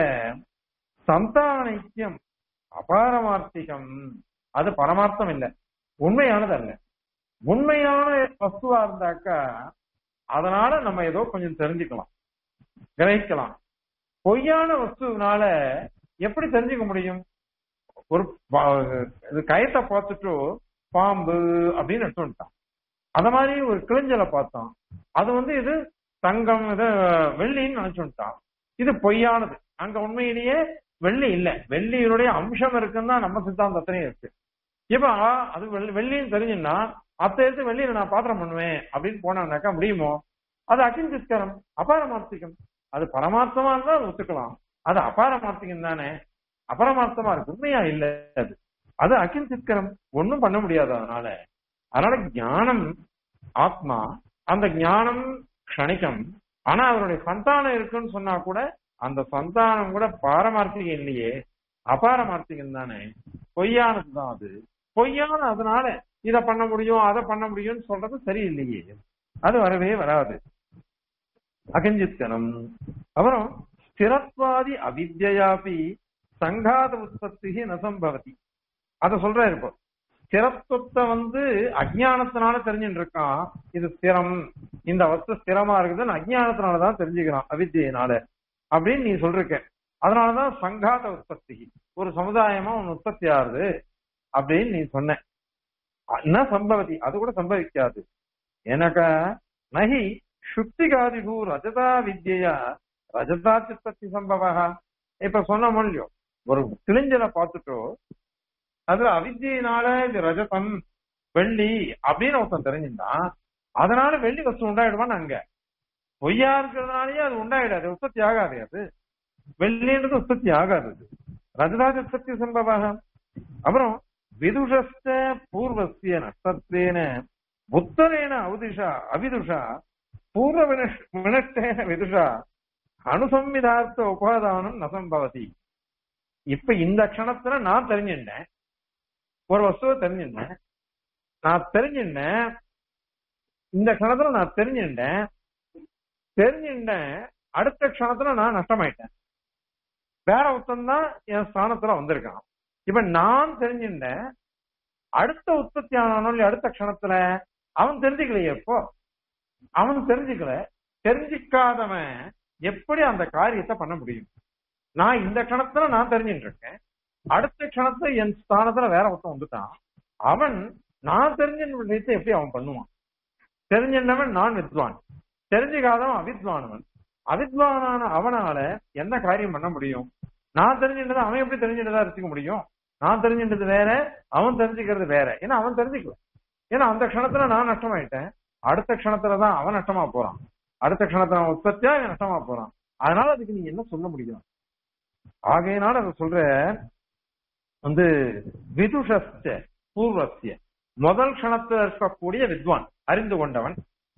சந்தான ஐக்கியம் அபாரமார்த்திகம் அது பரமார்த்தம் இல்ல உண்மையானது அல்ல உண்மையான வஸ்துவா இருந்தாக்கா அதனால நம்ம ஏதோ கொஞ்சம் தெரிஞ்சுக்கலாம் கிரகிக்கலாம் பொய்யான வஸ்துனால எப்படி தெரிஞ்சுக்க முடியும் ஒரு பா- இது கயத்தை பார்த்துட்டு பாம்பு அப்படின்னு எடுத்துட்டான் அந்த மாதிரி ஒரு கிழிஞ்சலை பார்த்தோம் அது வந்து இது தங்கம் இது வெள்ளின்னு நினைச்சுட்டான் இது பொய்யானது அங்க உண்மையிலேயே வெள்ளி இல்ல வெள்ளியினுடைய அம்சம் இருக்குன்னு தான் நம்ம சித்தாந்தத்திலையும் இருக்கு இப்ப ஆ, அது வெள்ளி- வெள்ளின்னு தெரிஞ்சுன்னா அத்த எடுத்து வெள்ளியில நான் பாத்திரம் பண்ணுவேன் அப்படின்னு போனான்னாக்கா முடியுமோ அது அகிஞ்சிஸ்கரம் அபாரமார்த்திகம் அது பரமார்த்தமா இருந்தா அது ஒத்துக்கலாம் அது அபாரமார்த்திகம் தானே அபரமார்த்தமா இருக்கு உண்மையா இல்ல அது அது அகிஞ்சிஸ்கரம் ஒண்ணும் பண்ண முடியாது அதனால அதனால ஞானம் ஆத்மா அந்த ஞானம் க்ஷணிகம் ஆனா அவருடைய சந்தானம் இருக்குன்னு சொன்னா கூட அந்த சந்தானம் கூட பாரமார்த்திகம் இல்லையே அபாரமார்த்திகம் தானே பொய்யானது தான் அது பொய்யான அதனால இத பண்ண முடியும் அதை பண்ண முடியும்னு சொல்றது சரியில்லையே அது வரவே வராது அகஞ்சித்தனம் அப்புறம் ஸ்திரத்வாதி அவித்யாபி சங்காத உற்பத்தி நசம்பவதி அத சொல்ற இப்போ ஸ்திரத்துவத்தை வந்து அஜ்ஞானத்தினால தெரிஞ்சுட்டு இருக்கான் இது ஸ்திரம் இந்த வஸ்து ஸ்திரமா இருக்குதுன்னு அஜ்ஞானத்தினாலதான் தெரிஞ்சுக்கிறான் அவித்தியினால அப்படின்னு நீ சொல்றிருக்க அதனாலதான் சங்காத உற்பத்தி ஒரு சமுதாயமா ஒன்னு உற்பத்தி ஆகுது அப்படின்னு நீ சொன்ன என்ன சம்பவதி அது கூட சம்பவிக்காது எனக்கா நகி சுக்திகாதிபூ ரஜதா வித்யா ரஜதா சித்தத்தி சம்பவா இப்ப சொன்ன மொழியோ ஒரு கிழிஞ்சலை பார்த்துட்டோ அது அவித்தியினால இது ரஜதம் வெள்ளி அப்படின்னு ஒருத்தன் தெரிஞ்சுட்டான் அதனால வெள்ளி வஸ்து உண்டாயிடுவான்னு அங்க பொய்யா இருக்கிறதுனாலயே அது உண்டாயிடாது உற்பத்தி ஆகாது அது வெள்ளின்றது உற்பத்தி ஆகாது அது ரஜதாஜ உற்பத்தி சம்பவாக அப்புறம் விதுஷஸ்த பூர்வசிய நஷ்டத்தேன உத்தரேன அவதிஷா அவிதுஷா பூர்வ வினஷ் வினஷ்டேன விதுஷா அனுசம்விதார்த்த உபாதானம் நசம்பவதி இப்ப இந்த க்ஷணத்துல நான் தெரிஞ்சுட்டேன் ஒரு வஸ்துவை தெரிஞ்சுட்டேன் நான் தெரிஞ்சுட்டேன் இந்த க்ஷணத்துல நான் தெரிஞ்சுட்டேன் தெரிஞ்சுட்டேன் அடுத்த க்ஷணத்துல நான் நஷ்டமாயிட்டேன் வேற ஒருத்தன் தான் என் ஸ்தானத்துல வந்திருக்கான் இப்ப நான் தெரிஞ்சுட்டேன் அடுத்த உற்பத்தி ஆனாலும் அடுத்த க்ஷணத்துல அவன் தெரிஞ்சுக்கலையே எப்போ அவன் தெரிஞ்சுக்கல தெரிஞ்சுக்காதவன் எப்படி அந்த காரியத்தை பண்ண முடியும் நான் இந்த க்ஷணத்துல நான் தெரிஞ்சுட்டு இருக்கேன் அடுத்த க்ஷணத்துல என் ஸ்தானத்துல வேற ஒருத்தன் வந்துட்டான் அவன் நான் தெரிஞ்ச விஷயத்தை எப்படி அவன் பண்ணுவான் தெரிஞ்சின்றவன் நான் வித்வான் தெரிஞ்சுக்காதவன் அவித்வானவன் அவித்வானான அவனால என்ன காரியம் பண்ண முடியும் நான் தெரிஞ்சின்றதை அவன் எப்படி தெரிஞ்சின்றதா இருக்க முடியும் நான் தெரிஞ்சின்றது வேற அவன் தெரிஞ்சுக்கிறது வேற ஏன்னா அவன் தெரிஞ்சுக்கல ஏன்னா அந்த க்ஷணத்துல நான் நஷ்டமாயிட்டேன் அடுத்த க்ஷணத்துலதான் அவன் நஷ்டமா போறான் அடுத்த க்ஷணத்துல அவன் உற்பத்தியா அவன் நஷ்டமா போறான் அதனால அதுக்கு நீ என்ன சொல்ல முடியும் ஆகையினால அதை சொல்ற வந்து விதுஷஸ்ய பூர்வசிய முதல் க்ஷணத்துல இருக்கக்கூடிய வித்வான் அறிந்து கொண்டவன்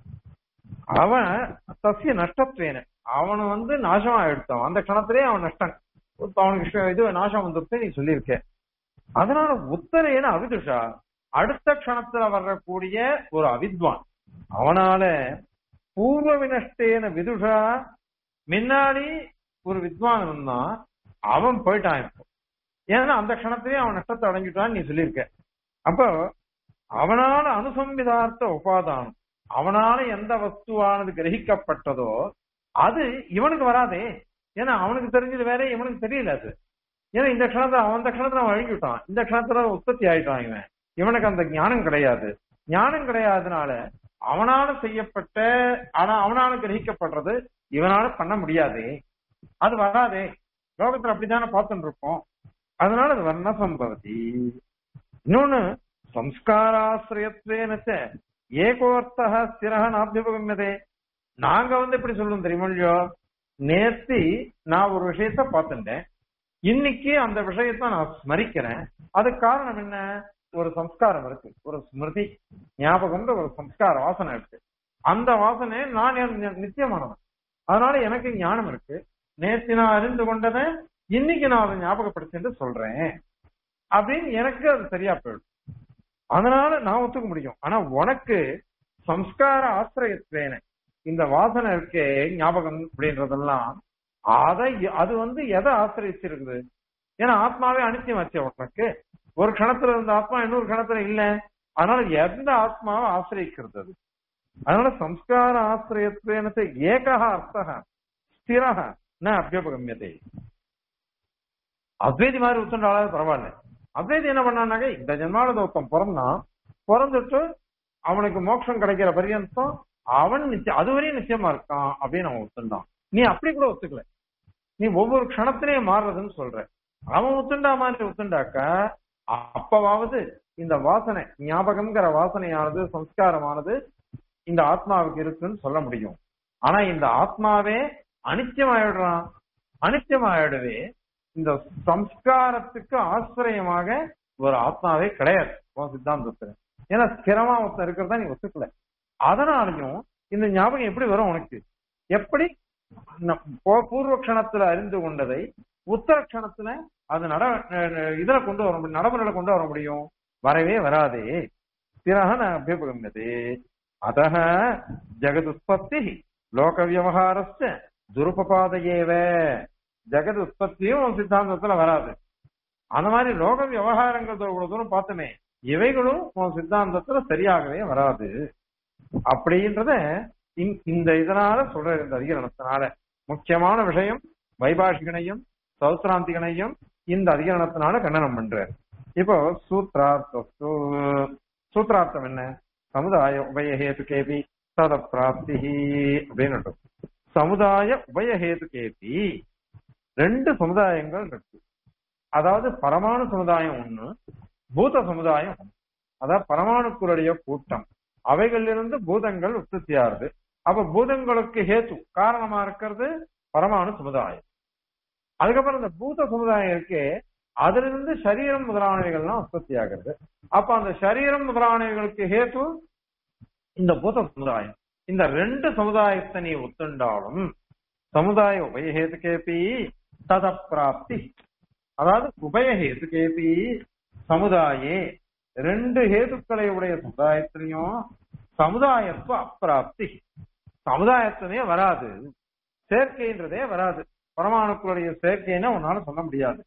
அவன் தசிய நஷ்டத்வேன அவன் வந்து நாசமா எடுத்தான் அந்த க்ஷணத்திலே அவன் நஷ்டன் அவனுக்கு விஷயம் இது நாசம் வந்துருச்சு நீ சொல்லியிருக்க அதனால உத்தரேன அவிதுஷா அடுத்த க்ஷணத்துல வரக்கூடிய ஒரு அவித்வான் அவனால பூர்வ வினஷ்டேன விதுஷா முன்னாடி ஒரு வித்வான் இருந்தான் அவன் போயிட்டான் இப்போ ஏன்னா அந்த க்ஷணத்திலேயே அவன் நஷ்டத்தை அடைஞ்சிட்டான்னு நீ சொல்லியிருக்க அப்போ அவனால அனுசம்பிதார்த்த உபாதானம் அவனால எந்த வஸ்துவானது கிரகிக்கப்பட்டதோ அது இவனுக்கு வராதே ஏன்னா அவனுக்கு தெரிஞ்சது வேற இவனுக்கு தெரியல அது ஏன்னா இந்த க்ஷணத்துல அவன் அந்த க்ஷணத்துல அவன் அழிஞ்சுட்டான் இந்த க்ஷணத்துல உற்பத்தி ஆயிட்டான் இவன் இவனுக்கு அந்த ஞானம் கிடையாது ஞானம் கிடையாதனால அவனால செய்யப்பட்ட ஆனா அவனால கிரகிக்கப்படுறது இவனால பண்ண முடியாது அது வராதே லோகத்துல அப்படித்தானே பார்த்துட்டு இருப்போம் அதனால அது வர்ண சம்பவதி இன்னொன்னு சம்ஸ்காராசிரியத்வேனச்ச ஏகோர்த்தக ஸ்திரக நாபியபகமியதே நாங்க வந்து எப்படி சொல்லும் தெரியுமா இல்லையோ நேர்த்தி நான் ஒரு விஷயத்த பார்த்துட்டேன் இன்னைக்கு அந்த விஷயத்த நான் ஸ்மரிக்கிறேன் அதுக்கு காரணம் என்ன ஒரு சம்ஸ்காரம் இருக்கு ஒரு ஸ்மிருதி ஞாபகம்ன்ற ஒரு சம்ஸ்கார வாசனை இருக்கு அந்த வாசனை நான் நி- நித்தியமானவன் அதனால எனக்கு ஞானம் இருக்கு நேற்று நான் அறிந்து கொண்டதை இன்னைக்கு நான் அதை ஞாபகப்படுத்திட்டு சொல்றேன் அப்படின்னு எனக்கு அது சரியா போயிடும் அதனால நான் ஒத்துக்க முடியும் ஆனா உனக்கு சம்ஸ்கார ஆசிரியத்வேன இந்த வாசனை இருக்கே ஞாபகம் அப்படின்றதெல்லாம் அதை அது வந்து எதை ஆசிரியச்சிருக்குது ஏன்னா ஆத்மாவே அனித்தியமாச்சு உனக்கு ஒரு கணத்துல இருந்த ஆத்மா இன்னொரு கணத்துல இல்ல அதனால எந்த ஆத்மாவை ஆசிரியக்கிறது அது அதனால சம்ஸ்கார ஆசிரியத்வேனத்தை ஏகா அர்த்தக ஸ்திரக ந அபியபகமியத்தை அத்வைதி மாதிரி உத்துண்டாலும் பரவாயில்ல அத்வைதி என்ன பண்ணானாக்க இந்த ஜென்மாவில ஒருத்தன் பிறந்தான் பிறந்துட்டு அவனுக்கு மோட்சம் கிடைக்கிற பரியந்தம் அவன் நிச்சயம் அதுவரையும் நிச்சயமா இருக்கான் அப்படின்னு அவன் ஒத்துண்டான் நீ அப்படி கூட ஒத்துக்கல நீ ஒவ்வொரு க்ஷணத்திலையும் மாறுறதுன்னு சொல்ற அவன் ஒத்துண்டா மாதிரி ஒத்துண்டாக்க அப்பவாவது இந்த வாசனை ஞாபகம்ங்கிற வாசனையானது சம்ஸ்காரமானது இந்த ஆத்மாவுக்கு இருக்குன்னு சொல்ல முடியும் ஆனா இந்த ஆத்மாவே அனித்தியமாயிடுறான் அனித்தியமாயிடவே இந்த சம்ஸ்காரத்துக்கு ஆசிரியமாக ஒரு ஆத்மாவே கிடையாது உன் சித்தாந்தத்துல ஏன்னா ஸ்திரமா ஒருத்தன் இருக்கிறதா நீ ஒத்துக்கல அதனாலையும் இந்த ஞாபகம் எப்படி வரும் உனக்கு எப்படி ந- பூ- பூர்வ க்ஷணத்துல அறிந்து கொண்டதை உத்தர க்ஷணத்துல அது நட அஹ் இதுல கொண்டு வர முடியும் நடைமுறையில கொண்டு வர முடியும் வரவே வராதே ஸ்திரக ந அபியபகமியதே அதக ஜெகதுற்பத்தி லோக வியவகாரஸ்ய துருபபாதையேவ ஜெகத் உற்பத்தியும் உன் சித்தாந்தத்துல வராது அந்த மாதிரி லோக விவகாரங்கள் இவ்வளவு தூரம் பார்த்தோமே இவைகளும் உன் சித்தாந்தத்துல சரியாகவே வராது அப்படின்றத இந்- இந்த இதனால சொல்ற இந்த அதிகரணத்தினால முக்கியமான விஷயம் வைபாஷிகனையும் சௌத்ராந்திகனையும் இந்த அதிகரணத்தினால கண்டனம் பண்றார் இப்போ சூத்ரார்த்தஸ்து சூத்ரார்த்தம் என்ன சமுதாய உபயஹேதுகேபி தத பிராப்தி அப்படின்னு சமுதாய உபயஹேதுகேபி ரெண்டு சமுதாயங்கள் இருக்கு அதாவது பரமாணு சமுதாயம் ஒண்ணு பூத சமுதாயம் ஒண்ணு அதாவது பரமாணுக்களுடைய கூட்டம் அவைகளிலிருந்து பூதங்கள் உற்பத்தியாகுது அப்ப பூதங்களுக்கு ஹேத்து காரணமா இருக்கிறது பரமாணு சமுதாயம் அதுக்கப்புறம் இந்த பூத சமுதாயம் இருக்கே அதுல இருந்து சரீரம் முதலானவைகள்லாம் உற்பத்தி ஆகிறது அப்ப அந்த சரீரம் முதலானவைகளுக்கு ஹேத்து இந்த பூத சமுதாயம் இந்த ரெண்டு சமுதாயத்தை நீ ஒத்துண்டாலும் சமுதாய உபயஹேதுக்கேபி தத பிராப்தி அதாவது உபயஹேதுக்கேபி சமுதாயே ரெண்டு ஹேதுக்களை உடைய சமுதாயத்திலையும் சமுதாயத்துவ அப்பிராப்தி சமுதாயத்திலே வராது சேர்க்கைன்றதே வராது பரமாணுக்களுடைய சேர்க்கைன்னு உன்னால சொல்ல முடியாது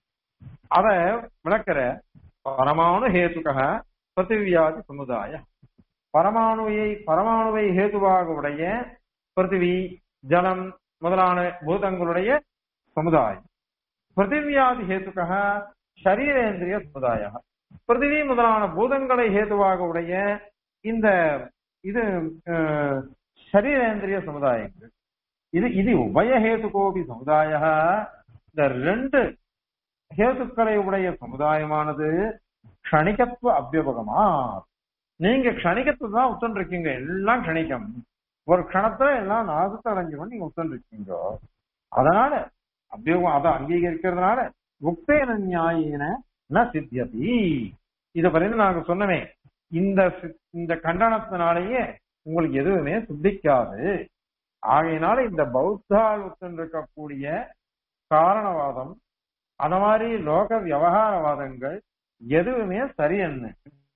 அத விளக்கிற பரமாணு ஹேதுக பிருத்திவியாதி சமுதாய பரமாணுவை பரமாணுவை ஹேதுவாக உடைய பிருத்திவி ஜலம் முதலான பூதங்களுடைய சமுதாயம் பிருத்திவியாதி ஹேதுக சரீரேந்திரிய சமுதாய பிருத்திவி முதலான பூதங்களை ஹேதுவாக உடைய இந்த இது அஹ், சரீரேந்திரிய சமுதாயங்கள் இது இது உபயஹேது கோபி சமுதாய இந்த ரெண்டு ஹேதுக்களை உடைய சமுதாயமானது க்ஷணிகத்துவ அபியுபகமா நீங்க க்ஷணிகத்தை தான் உட்கார்ந்துருக்கீங்க எல்லாம் க்ஷணிகம் ஒரு க்ஷணத்துல எல்லாம் நாசத்தை அடைஞ்சு நீங்க உட்கார்ந்துருக்கீங்க அதனால அபியோகம் அதை அங்கீகரிக்கிறதுனால முக்தேன நியாயின ந சித்தியதி இத பத்தி நாங்க சொன்னமே இந்த சி- இந்த கண்டனத்தினாலேயே உங்களுக்கு எதுவுமே சித்திக்காது ஆகையினால இந்த பௌத்தால் இருக்கக்கூடிய காரணவாதம் அந்த மாதிரி லோக விவகாரவாதங்கள் எதுவுமே சரியன்னு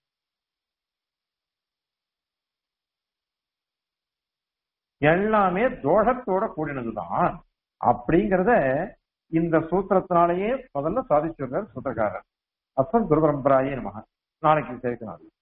எல்லாமே தோஷத்தோட கூடினதுதான் அப்படிங்கறத இந்த சூத்திரத்தினாலேயே முதல்ல சாதிச்சிருக்கார் சூத்திரக்காரர் அஸ்மத் குரு பரம்பராயே நமக நாளைக்கு சேர்க்கணும்